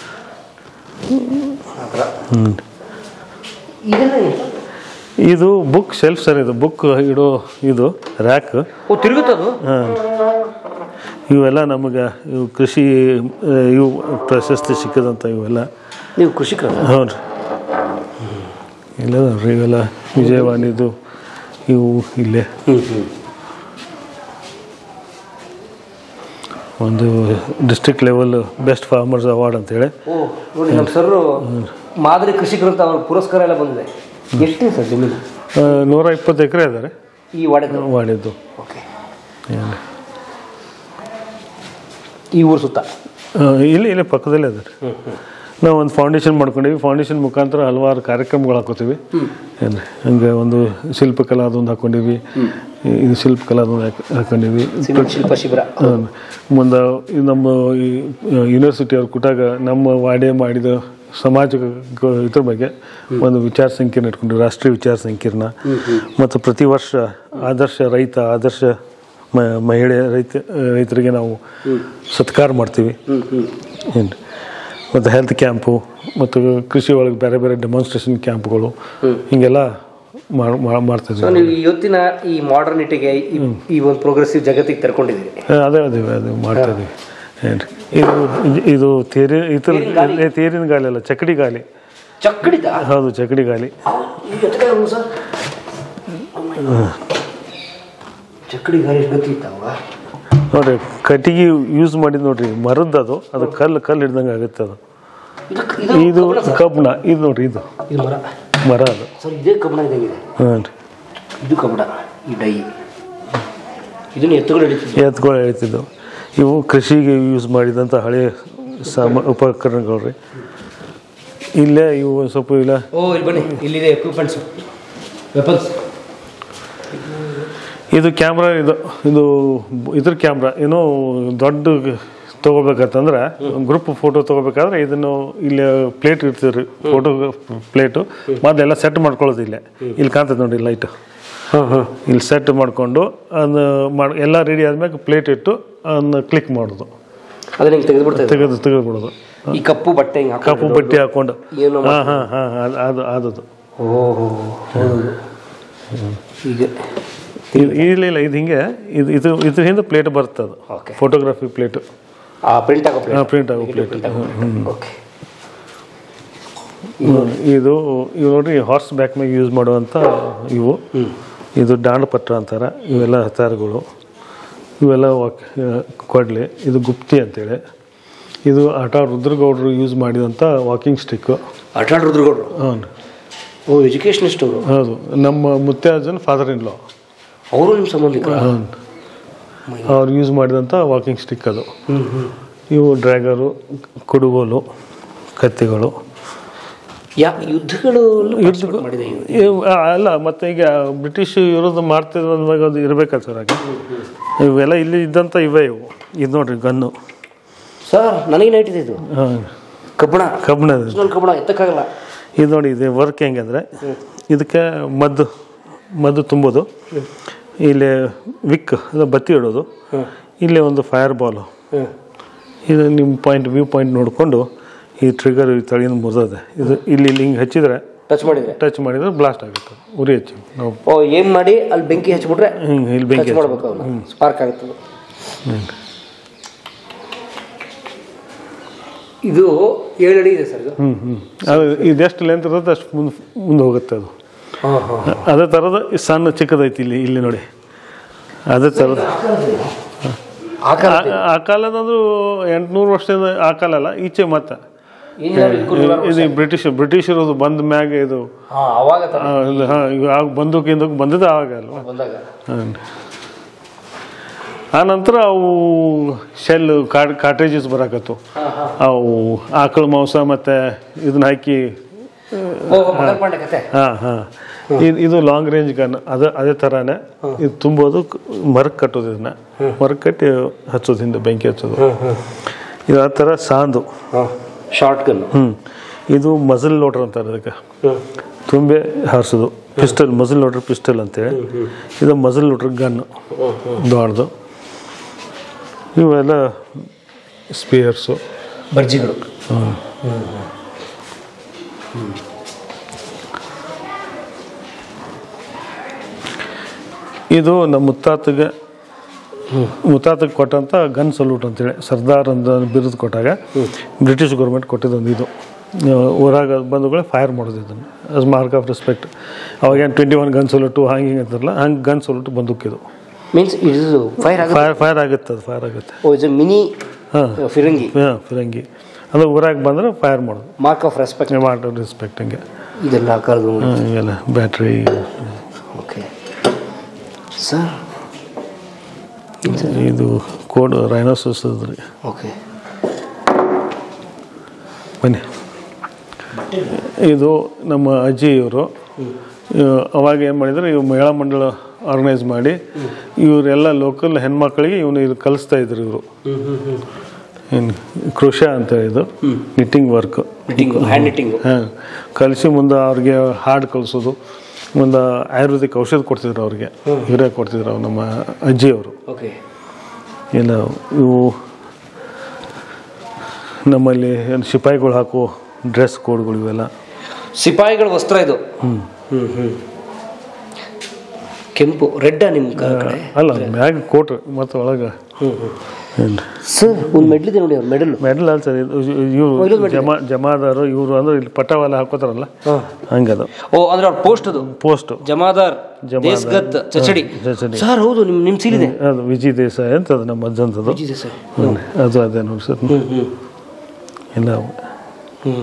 ಆ ಥರ ಹ್ಞೂ ಇದೆಲ್ಲ ಏನು? ಇದು ಬುಕ್ ಶೆಲ್ಫ್ ಸರ್ ಇದು ಬುಕ್ ಇಡೋ ಇದು ರ್ಯಾಕ್ ಓ ತಿರುಗುತ್ತದು ಹಾಂ ಇವೆಲ್ಲ ನಮಗೆ ಇವು ಕೃಷಿ ಆ, ಇವು ಪ್ರಶಸ್ತಿ ಸಿಕ್ಕದಂಥ ಇವೆಲ್ಲ ನೀವು ಕೃಷಿಕರ ಹ್ಞೂ ರೀ ಇಲ್ಲ ರೀ ಇವೆಲ್ಲ ವಿಜಯವಾಣಿದು ಇವು ಇಲ್ಲೇ ಹ್ಞೂ ಹ್ಞೂ ಒಂದು district level best farmers award ಅಂತೇಳಿ ಓ ನೋಡಿ ನಮ್ಮ ಸರ್ ಮಾದರಿ ಕೃಷಿಕರು ಅಂತ ಅವ್ರ ಪುರಸ್ಕಾರ ಎಲ್ಲ ಬಂದಿದೆ ಎಷ್ಟಿದೆ ಸರ್ ಜಮೀನು ಆ, ನೂರ ಇಪ್ಪತ್ತು ಎಕರೆ ಇದ್ದಾರೆ ಈ ವಾಡೆದು ಮಾಡಿದ್ದು ಓಕೆ ಏನು ಈ ಊರು ಸುತ್ತ ಆ, ಇಲ್ಲಿ ಇಲ್ಲಿ ಪಕ್ಕದಲ್ಲೇ ಅದ ರೀ ನಾವು ಒಂದು ಫೌಂಡೇಶನ್ ಮಾಡ್ಕೊಂಡಿವಿ ಫೌಂಡೇಶನ್ ಮುಖಾಂತರ ಹಲವಾರು ಕಾರ್ಯಕ್ರಮಗಳು ಹಾಕೋತೀವಿ ಏನು ಹಂಗೆ ಒಂದು ಶಿಲ್ಪಕಲಾ ಅದೊಂದು ಹಾಕೊಂಡಿವಿ ಇದು ಶಿಲ್ಪಕಲಾ ಅದೊಂದು ಹಾಕ್- ಹಾಕೊಂಡಿವಿ ಸಿಮೆಂಟ್ ಶಿಲ್ಪ ಶಿಬಿರ ಹ್ಮ್. ಮುಂದೆ ಈ ನಮ್ಮ ಈ ಯೂನಿವರ್ಸಿಟಿ ಅವ್ರು ಕೊಟ್ಟಾಗ ನಮ್ಮ ವಾಡೆ ಮಾಡಿದ ಸಮಾಜ ಗ- ಇದ್ರ ಬಗ್ಗೆ ಒಂದು ವಿಚಾರ ಸಂಕಿರಣ ಇಟ್ಕೊಂಡು ರಾಷ್ಟ್ರೀಯ ವಿಚಾರ ಸಂಕಿರಣ ಮತ್ತು ಪ್ರತಿ ವರ್ಷ ಆದರ್ಶ ರೈತ ಆದರ್ಶ ಮ- ಮಹಿಳೆ ರೈತ ರೈತರಿಗೆ ನಾವು ಸತ್ಕಾರ ಮಾಡ್ತೀವಿ ಏನು ಮತ್ತು ಹೆಲ್ತ್ ಕ್ಯಾಂಪು ಮತ್ತು ಕೃಷಿ ಒಳಗೆ ಬೇರೆ ಬೇರೆ ಡೆಮಾನ್ಸ್ಟ್ರೇಷನ್ ಕ್ಯಾಂಪ್ಗಳು ಹೀಗೆಲ್ಲ ಮಾಡ್- ಮಾಡ್- ಮಾಡ್ತಿದ್ವಿ ಸೊ ನೀವು ಇವತ್ತಿನ ಈ ಮಾಡರ್ನಿಟಿಗೆ ಈ ಒಂದು ಪ್ರೋಗ್ರೆಸಿವ್ ಜಗತ್ತಿಗೆ ತರ್ಕೊಂಡಿದ್ದೀರಿ ಹಾ, ಅದೇ ಅದೇ ಅದು ಮಾಡ್ತಾ ಇದೀವಿ ಏನ್ರಿ ಇದು ಇದು- ಇದು ತೇರಿ ಇತರ ತೇರಿನ ಗಾಲಿ ಅಲ್ಲ ಚಕಡಿ ಗಾಲಿ ಚಕ್ಕಡಿದ ಹೌದು ಚಕಡಿ ಗಾಲಿ ಸರ್ ಚಕ್ಕಡಿ ಗಾಳಿ ಗತಿ ಇತ್ತಾವ ನೋಡ್ರಿ ಕಟ್ಟಿಗೆ ಯೂಸ್ ಮಾಡಿದ್ ನೋಡ್ರಿ ಮರದ್ದು ಅದು ಅದು ಕಲ್ಲು ಕಲ್ಲು ಹಿಡ್ದಂಗೆ ಆಗುತ್ತೆ ಅದು ಇದು ಕಬ್ಬಣ ಇದು ನೋಡ್ರಿ ಇದು ಇದು ಮರ ಮರ ಅದು ಸರ್ ಇದೇ ಕಬ್ಬಣ ಇದಂಗಿದೆ ಹಾಂ ರೀ ಇದು ಕಬ್ಬಣ ಈ ಡೈ ಇದನ್ನು ಎತ್ತುಗಳು ಹಿಡಿತಿದ್ದೆ ಎತ್ಗಳು ಹೇಳ್ತಿದ್ದು ಇವು ಕೃಷಿಗೆ ಯೂಸ್ ಮಾಡಿದಂಥ ಹಳೆ ಸಾಮ ಉಪಕರಣಗಳು ರೀ ಇಲ್ಲೇ ಇವು ಒಂದ್ ಸ್ವಲ್ಪ ಇಲ್ಲ ಓ ಇಲ್ಲಿ ಬನ್ನಿ ಇಲ್ಲಿದೆ ಎಕ್ವಿಪ್ಮೆಂಟ್ಸ್ ವೆಪನ್ಸ್ ಇದು ಕ್ಯಾಮ್ರಾ ಇದು ಇದು ಇದ್ರ ಕ್ಯಾಮ್ರಾ ಏನೋ ದೊಡ್ಡ ತೊಗೋಬೇಕಂತಂದ್ರೆ ಗ್ರೂಪ್ ಫೋಟೋ ತೊಗೋಬೇಕಾದ್ರೆ ಇದನ್ನು ಇಲ್ಲಿ ಪ್ಲೇಟ್ ಇರ್ತೀರಿ ಫೋಟೋ ಪ್ಲೇಟು ಮೊದಲೆಲ್ಲ ಸೆಟ್ ಮಾಡ್ಕೊಳ್ಳೋದು ಇಲ್ಲೇ ಇಲ್ಲಿ ಕಾಣ್ತದೆ ನೋಡಿ ಲೈಟ್ ಹಾಂ ಹಾಂ ಇಲ್ಲಿ ಸೆಟ್ ಮಾಡಿಕೊಂಡು ಅದನ್ನ ಮಾಡಿ ಎಲ್ಲ ರೆಡಿ ಆದ್ಮೇಲೆ ಪ್ಲೇಟ್ ಇಟ್ಟು ಅದನ್ನ ಕ್ಲಿಕ್ ಮಾಡೋದು ಅದನ್ನ ಹಿಂಗೆ ತೆಗೆದುಬಿಡ್ತಾ ತೆಗೆದು ತೆಗೆದುಬಿಡೋದು ಈ ಕಪ್ಪು ಬಟ್ಟೆ ಹಿಂಗೆ ಕಪ್ಪು ಬಟ್ಟೆ ಹಾಕೊಂಡು ಏನು ಹಾಂ ಹಾಂ ಹಾಂ ಅದು ಅದು ಅದದು ಓಹೋ ಹೌದು ಈಗ ಇದು ಇಲ್ಲ ಇಲ್ಲ ಇದು ಹಿಂಗೆ ಇದು ಇದು ಇದ್ರ ಹಿಂದೆ ಪ್ಲೇಟ್ ಬರುತ್ತೆ ಅದು Okay. ಫೋಟೋಗ್ರಫಿ ಪ್ಲೇಟು ಆ ಪ್ರಿಂಟ್ ಆಗೋ ಪ್ಲೇಟ್ ಪ್ರಿಂಟ್ ಆಗೋ ಪ್ಲೇಟ್ ಓಕೆ ಇದು ಇವು ನೋಡ್ರಿ ಹಾರ್ಸ್ ಬ್ಯಾಕ್ ಮೇಲೆ ಯೂಸ್ ಮಾಡುವಂಥ ಇವು ಇದು ಡಾಂಡ್ ಪತ್ರ ಅಂತಾರೆ ಇವೆಲ್ಲ ಹತ್ತಾರಗಳು ಇವೆಲ್ಲ ವಾಕ್ ಕೊಡಲಿ ಇದು ಗುಪ್ತಿ ಅಂತೇಳಿ ಇದು ಆಟ ರುದ್ರಗೌಡರು ಯೂಸ್ ಮಾಡಿದಂಥ ವಾಕಿಂಗ್ ಸ್ಟಿಕ್ಕು ಆಟ ರುದ್ರಗೌಡ್ರು ಹಾಂ ಓ ಎಜುಕೇಷನಿಸ್ಟ್ ಅವರು ಹೌದು ನಮ್ಮ ಮುತ್ಯಾಜನ್ ಫಾದರ್ ಇನ್ ಲಾ ಅವರು ನಿಮ್ಮ ಸಂಬಂಧಿಕರು ಹಾಂ ಅವ್ರು ಯೂಸ್ ಮಾಡಿದಂಥ ವಾಕಿಂಗ್ ಸ್ಟಿಕ್ ಅದು ಹ್ಞೂ ಹ್ಞೂ ಇವು ಡ್ರ್ಯಾಗರು ಕುಡುಗೋಲು ಕತ್ತಿಗಳು ಯಾ ಯುದ್ಧಗಳು ಯುದ್ಧಕ್ಕೂ- ಮಾಡಿದೆ ಇವ್ರು. ಇವು ಆ, ಅಲ್ಲ ಮತ್ತೆ ಈಗ ಬ್ರಿಟಿಷ್ ವಿರೋಧ ಮಾಡ್ತಿದ್ರು ಅಂದಾಗ ಅದು ಇರಬೇಕಲ್ಲ ಸರ್ ಹಾಗೆ ಇವೆಲ್ಲ ಇಲ್ಲಿ ಇದ್ದಂಥ ಇವೇ ಇವು ಇದು ನೋಡ್ರಿ ಗನ್ನು ಸರ್ ನನಗೆ ನೈಟ್ ಇದೆ ಇದು ಹಾಂ ಕಬ್ಬಣ ಕಬ್ಬಿಣದ ನನ್ನ ಕಬ್ಬಣ ಎತ್ತಕ್ಕಾಗಲ್ಲ ಇದು ನೋಡಿ ಇದು ವರ್ಕ್ ಹೆಂಗಂದ್ರೆ ಇದಕ್ಕೆ ಮದ್ದು ಮದ್ದು ತುಂಬೋದು ಇಲ್ಲಿ ವಿಕ್ ಅದು ಬತ್ತಿ ಇಡೋದು ಇಲ್ಲಿ ಒಂದು ಫೈರ್ ಬಾಲು ಹ್ಞೂ ಇದು ನಿಮ್ಮ ಪಾಯಿಂಟ್ ವ್ಯೂ ಪಾಯಿಂಟ್ ನೋಡಿಕೊಂಡು ಈ ಟ್ರಿಗರ್ ಈ ತಳಿಯಿಂದ ಮುರಿದದೆ ಇದು ಇಲ್ಲಿ ಇಲ್ಲಿ ಹಿಂಗೆ ಹಚ್ಚಿದ್ರೆ ಟಚ್ ಮಾಡಿದ್ರೆ ಟಚ್ ಮಾಡಿದ್ರೆ ಬ್ಲಾಸ್ಟ್ ಆಗುತ್ತೆ ಉರಿ ಹಚ್ಚಿ ನಾವು ಓ ಏನ್ ಮಾಡಿ ಅಲ್ಲಿ ಬೆಂಕಿ ಹಚ್ಬಿಟ್ರೆ ಹಿಂಗೆ ಇಲ್ಲಿ ಬೆಂಕಿ ಟಚ್ ಮಾಡ್ಬೇಕು ಅವನ್ನ ಸ್ಪಾರ್ಕ್ ಆಗುತ್ತೆ ಅದು. ಇದು ಏಳು ಅಡಿ ಇದೆ ಸರ್ ಇದು ಹ್ಞೂ ಹ್ಞೂ ಅದು ಇದೆಷ್ಟು ಲೆಂತ್ ಇರುತ್ತೆ ಅಷ್ಟು ಮುಂದೆ ಮುಂದೆ ಹೋಗುತ್ತೆ ಅದು ಹಾಂ ಹಾಂ ಅದೇ ಥರದ ಈ ಸಣ್ಣ ಚಿಕ್ಕದೈತಿ ಇಲ್ಲಿ ಇಲ್ಲಿ ನೋಡಿ ಅದೇ ಥರದ ಆಕಾರ ಆ- ಆ ಕಾಲದಂದ್ರು ಎಂಟುನೂರು ವರ್ಷದ ಆ ಕಾಲ ಅಲ್ಲ ಈಚೆ ಮತ್ತೆ ಇನ್ನೂರು ಇದಕ್ಕೂ ನೂರಾರು ಇದು ಬ್ರಿಟಿಷ್ ಬ್ರಿಟಿಷರು ಬಂದ ಮ್ಯಾಗ ಇದು ಹಾ ಅವಾಗ ತರ ಆ, ಇದು ಹಾಂ ಈಗ ಆಗ ಬಂದೂಕು ಇಂದೂಕು ಬಂದಿದ್ದು ಆವಾಗ ಅಲ್ವಾ ಬಂದಾಗ ಹಾಂ ಆ ನಂತರ ಅವು ಶೆಲ್ ಕಾಟ್ ಕಾಟೇಜಸ್ ಬರಾಕತ್ತು ಹಾ ಹಾ ಅವು ಆಕಳ ಮಾಂಸ ಮತ್ತು ಇದನ್ನ ಹಾಕಿ ಓ ಮಗನ್ ಪಾಂಡೆ ಕತೆ ಹಾಂ ಹಾಂ ಇದು ಇದು ಲಾಂಗ್ ರೇಂಜ್ ಗನ್ ಅದ ಅದೇ ಥರನೇ ಇದು ತುಂಬೋದು ಮರಕ್ಕೆ ಕಟ್ಟೋದು ಇದನ್ನ ಮರಕ್ಕೆ ಕಟ್ಟಿ ಹಚ್ಚೋದು ಹಿಂದೆ ಬೆಂಕಿ ಹಚ್ಚೋದು ಇದು ಆ ಥರ ಸಾಂದು ಹಾಂ ಶಾರ್ಟ್ ಗನ್ ಹ್ಞೂ ಇದು ಮಜಲ್ ಲೋಡ್ರ್ ಅಂತಾರೆ ಅದಕ್ಕೆ ಹ್ಮ್ ತುಂಬೆ ಹಾರಿಸೋದು ಪಿಸ್ಟಲ್ ಮಜಲ್ ಲೋಡ್ರ್ ಪಿಸ್ಟಲ್ ಅಂತೇಳಿ ಇದು ಮಜಲ್ ಲೋಡ್ರ್ ಗನ್ನು ದೊಡ್ಡದು ಇವೆಲ್ಲ ಸ್ಪಿಯರ್ಸು ಬರ್ಜಿಗಳು ಇದು ನಮ್ಮ ಮುತ್ತಾತಗೆ ಮುತ್ತಾತಗೆ ಕೊಟ್ಟಂಥ ಗನ್ ಸಲ್ಯೂಟ್ ಅಂತೇಳಿ ಸರ್ದಾರ್ ಅಂತ ಬಿರುದು ಕೊಟ್ಟಾಗ ಬ್ರಿಟಿಷ್ ಗೌರ್ಮೆಂಟ್ ಕೊಟ್ಟಿದ್ದೊಂದು ಇದು ಆ, ಊರಾಗ ಬಂಧುಗಳೇ ಫೈರ್ ಮಾಡೋದು ಇದನ್ನು ಆಸ್ ಮಾರ್ಕ್ ಆಫ್ ರೆಸ್ಪೆಕ್ಟ್ ಅವಾಗೇನು ಟ್ವೆಂಟಿ ಒನ್ ಗನ್ ಸಲ್ಯೂಟು ಹಂಗೆ ಹಿಂಗೆ ಅಂತಾರಲ್ಲ ಹಂಗೆ ಗನ್ ಸಲ್ಯೂಟ್ ಬಂದೂಕಿದು ಮೀನ್ಸ್ ಇದು ಫೈರ್ ಆಗುತ್ತೆ ಫೈರ್ ಫೈರ್ ಆಗುತ್ತೆ ಅದು ಫೈರ್ ಆಗುತ್ತೆ ಓ ಇದು ಮಿನಿ ಹಾಂ ಫಿರಂಗಿ ಹಾಂ ಫಿರಂಗಿ ಅದು ಊರಾಗ ಬಂದರೆ ಫೈರ್ ಮಾಡೋದು ಮಾರ್ಕ್ ಆಫ್ ರೆಸ್ಪೆಕ್ಟ್ ಮಾಡೋ ರೆಸ್ಪೆಕ್ಟ್ ಹಂಗೆ ಇದೆಲ್ಲ ಆಕಾರದ ಹಾಂ ಇವೆಲ್ಲ ಬ್ಯಾಟ್ರಿ ಓಕೆ ಸರ್ ಇದು ಕೋಡ್ ರೈನೋಸಸ್ ರೀ ಓಕೆ ಬನ್ನಿ ಇದು ನಮ್ಮ ಅಜ್ಜಿಯವರು ಅವಾಗ ಏನು ಮಾಡಿದ್ರು ಇವು ಮಹಿಳಾ ಮಂಡಳ ಆರ್ಗನೈಸ್ ಮಾಡಿ ಇವರೆಲ್ಲ ಲೋಕಲ್ ಹೆಣ್ಮಕ್ಳಿಗೆ ಇವನು ಇದು ಕಲಿಸ್ತಾ ಇದ್ರು ಇವರು ಹ್ಞೂ ಹ್ಞೂ ಹ್ಞೂ ಏನು ಕೃಷ ಅಂತ ಇದು knitting work knitting hand knitting ಹಾಂ ಕಲಿಸಿ ಮುಂದೆ ಅವ್ರಿಗೆ ಹಾಡು ಕಲಿಸೋದು ಮುಂದೆ ಆಯುರ್ವೇದಿಕ್ ಔಷಧ ಕೊಡ್ತಿದ್ರು ಅವ್ರಿಗೆ ಇವರೇ ಕೊಡ್ತಿದ್ರು ಅವ್ರು ನಮ್ಮ ಅಜ್ಜಿಯವರು ಓಕೆ ಇಲ್ಲ ಇವು ನಮ್ಮಲ್ಲಿ ಏನು ಸಿಪಾಯಿಗಳು ಹಾಕೋ ಡ್ರೆಸ್ ಕೋಡ್ಗಳು ಇವೆಲ್ಲ ಸಿಪಾಯಿಗಳ ವಸ್ತ್ರ ಇದು ಹ್ಞೂ ಹ್ಞೂ ಕೆಂಪು ರೆಡ್ಡ ನಿಮ್ಮ ಕಡೆ ಅಲ್ಲ ಮ್ಯಾಗ್ ಕೋಟ್ ಮತ್ತು ಒಳಗೆ ಹ್ಞೂ ಹ್ಞೂ ಸರ್ ಒಂದು ಮೆಡ್ಲಿದೆ ನೋಡಿ ಅವ್ರ ಮೆಡಲ್ ಮೆಡಲ್ ಅಲ್ಲ ಸರ್ ಇವರು ಜಮಾ ಜಮಾದಾರು ಇವರು ಅಂದ್ರೆ ಇಲ್ಲಿ ಪಟ್ಟವೆಲ್ಲ ಹಾಕೋತಾರಲ್ಲ ಹಾಂ ಹಂಗದು ಓ ಅಂದ್ರೆ ಅವ್ರ ಪೋಸ್ಟ್ ಅದು ಪೋಸ್ಟು ಜಮಾದಾರ್ ಜಮಾದಾರ್. ದೇಸ್ಗತ್ ಚಚಡಿ ಚಚಡಿ. ಸರ್ ಹೌದು ನಿಮ್ಮ ನಿಮ್ಮ ಸೀಲಿದೆ ಅದು ವಿಜಯ್ ದೇಸಾಯಿ ಅಂತ ಅದು ನಮ್ಮ ಅಜ್ಜಂತದು ಇದೆ ಸರ್ ಹ್ಮ್. ಅದು ಅದೇ ನೋಡಿ ಸರ್ ಹ್ಞೂ ಹ್ಞೂ ಇಲ್ಲ ಹ್ಞೂ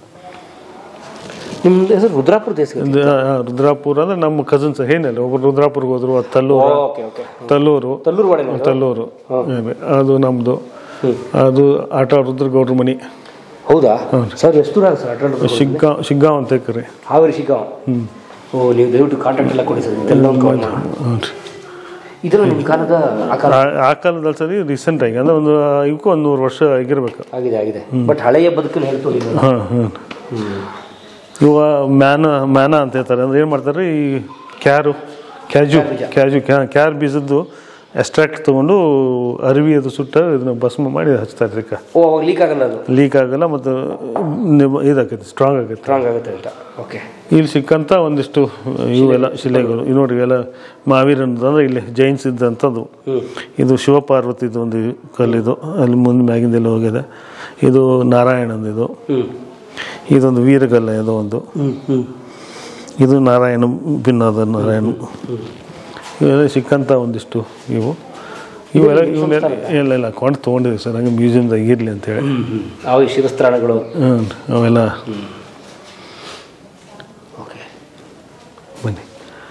ನಿಮ್ದು ಹೆಸರು ರುದ್ರಾಪುರ ದೇಸ್ಗತ್ ಇದು, ಆ, ರುದ್ರಾಪುರ ಅಂದ್ರೆ ನಮ್ಮ ಕಸಿನ್ಸ್ ಏನಿಲ್ಲ ಒಬ್ರು ರುದ್ರಾಪುರ್ಗೆ ಹೋದ್ರು ಅದು ತಲ್ಲೂರು ಓಕೆ ಓಕೆ ತಲ್ಲೂರು ತಲ್ಲೂರು ವಾಡೆ ತಲ್ಲೂರು ಅದು ನಮ್ಮದು ಅದು ಆಟ ರುದ್ರಗೌಡ್ರ ಮನಿ ಹೌದಾ ಸರ್ ಎಷ್ಟು ದೂರ ಆಗುತ್ತೆ ಸರ್ ಅಡ್ರಾಡ್ ಶಿಗ್ಗಾಂವ್ ಶಿಗ್ಗಾಂವ್ ಅಂತ ಕರಿ ಹಾವೇರಿ ಶಿಗ್ಗಾಂವ್ ಓ ನೀವು ದಯವಿಟ್ಟು ಕಾಂಟ್ಯಾಕ್ಟ್ ಎಲ್ಲ ಕೊಡಿ ಸರ್ ಇದೆಲ್ಲ ಒಂದು cover ಮಾಡೋಣ. ಹ್ಞೂ ರೀ ಇದೆಲ್ಲ ನಿಮ್ಮ ಕಾಲದ ಆಕಾರ ಆ- ಆ ಕಾಲದಲ್ಲಿ ಸರಿ ರೀಸೆಂಟ್ ಆಗಿ ಅಂದ್ರೆ ಒಂದು ಇವಕ್ಕೂ ಒಂದು ನೂರು ವರ್ಷ ಆಗಿರ್ಬೇಕು ಆಗಿದೆ ಆಗಿದೆ ಬಟ್ ಹಳೆಯ ಬದುಕನ್ನು ಹೇಳ್ತು ನೀವು ಹಾಂ ಹಾಂ ಇವ ಮ್ಯಾನ ಮ್ಯಾನ ಅಂತ ಹೇಳ್ತಾರೆ ಅಂದ್ರೆ ಏನು ಮಾಡ್ತಾರೆ ಈ ಕ್ಯಾರು ಕ್ಯಾಜು ಕ್ಯಾಜು ಕ್ಯಾ ಕ್ಯಾರ್ ಬೀಜದ್ದು ಎಕ್ಸ್ಟ್ರಾಕ್ಟ್ ತೊಗೊಂಡು ಅರಿವಿ ಅದು ಸುಟ್ಟ ಇದನ್ನ ಭಸ್ಮ ಮಾಡಿ ಹಚ್ತಾರೆ ಇದಕ್ಕೆ ಓ ಅವಾಗ ಲೀಕ್ ಆಗಲ್ಲ ಅದು ಲೀಕ್ ಆಗಲ್ಲ ಮತ್ತು ನಿಬ- ಇದಾಗೈತೆ ಸ್ಟ್ರಾಂಗ್ ಆಗೈತೆ ಸ್ಟ್ರಾಂಗ್ ಆಗುತ್ತೆ ಅಂತ ಓಕೆ ಇಲ್ಲಿ ಸಿಕ್ಕಂಥ ಒಂದಿಷ್ಟು ಇವೆಲ್ಲ ಶಿಲೆಗಳು ಇವು ನೋಡಿ ಇವೆಲ್ಲ ಮಾವೀರನದು ಅಂದರೆ ಇಲ್ಲಿ ಜೈನ್ಸ್ ಇದ್ದಂಥದ್ದು ಇದು ಶಿವಪಾರ್ವತಿದು ಒಂದು ಕಲ್ಲಿದು ಅಲ್ಲಿ ಮುಂದೆ ಮ್ಯಾಗಿಂದೆಲ್ಲ ಹೋಗಿದೆ ಇದು ನಾರಾಯಣಂದಿದು ಹ್ಞೂ ಇದೊಂದು ವೀರಗಲ್ಲ ಇದು ಒಂದು ಹ್ಞೂ ಹ್ಞೂ ಇದು ನಾರಾಯಣ ಭಿನ್ನದ ನಾರಾಯಣ ಇವೆಲ್ಲ ಸಿಕ್ಕಂಥ ಒಂದಿಷ್ಟು ಇವು ಇವೆಲ್ಲ ಇವನ್ನೆಲ್ಲ ಎಲ್ಲ ಎಲ್ಲ ಕೊಂಡು ತೊಗೊಂಡಿದ್ದೀವಿ ಸರ್ ಹಂಗೆ ಮ್ಯೂಸಿಯಮ್ದಾಗ ಇರಲಿ ಅಂತೇಳಿ ಹ್ಞೂ ಹ್ಞೂ ಅವು ಈ ಶಿರಸ್ತ್ರಾಣಗಳು ಹ್ಞೂ ಅವೆಲ್ಲ ಓಕೆ ಬನ್ನಿ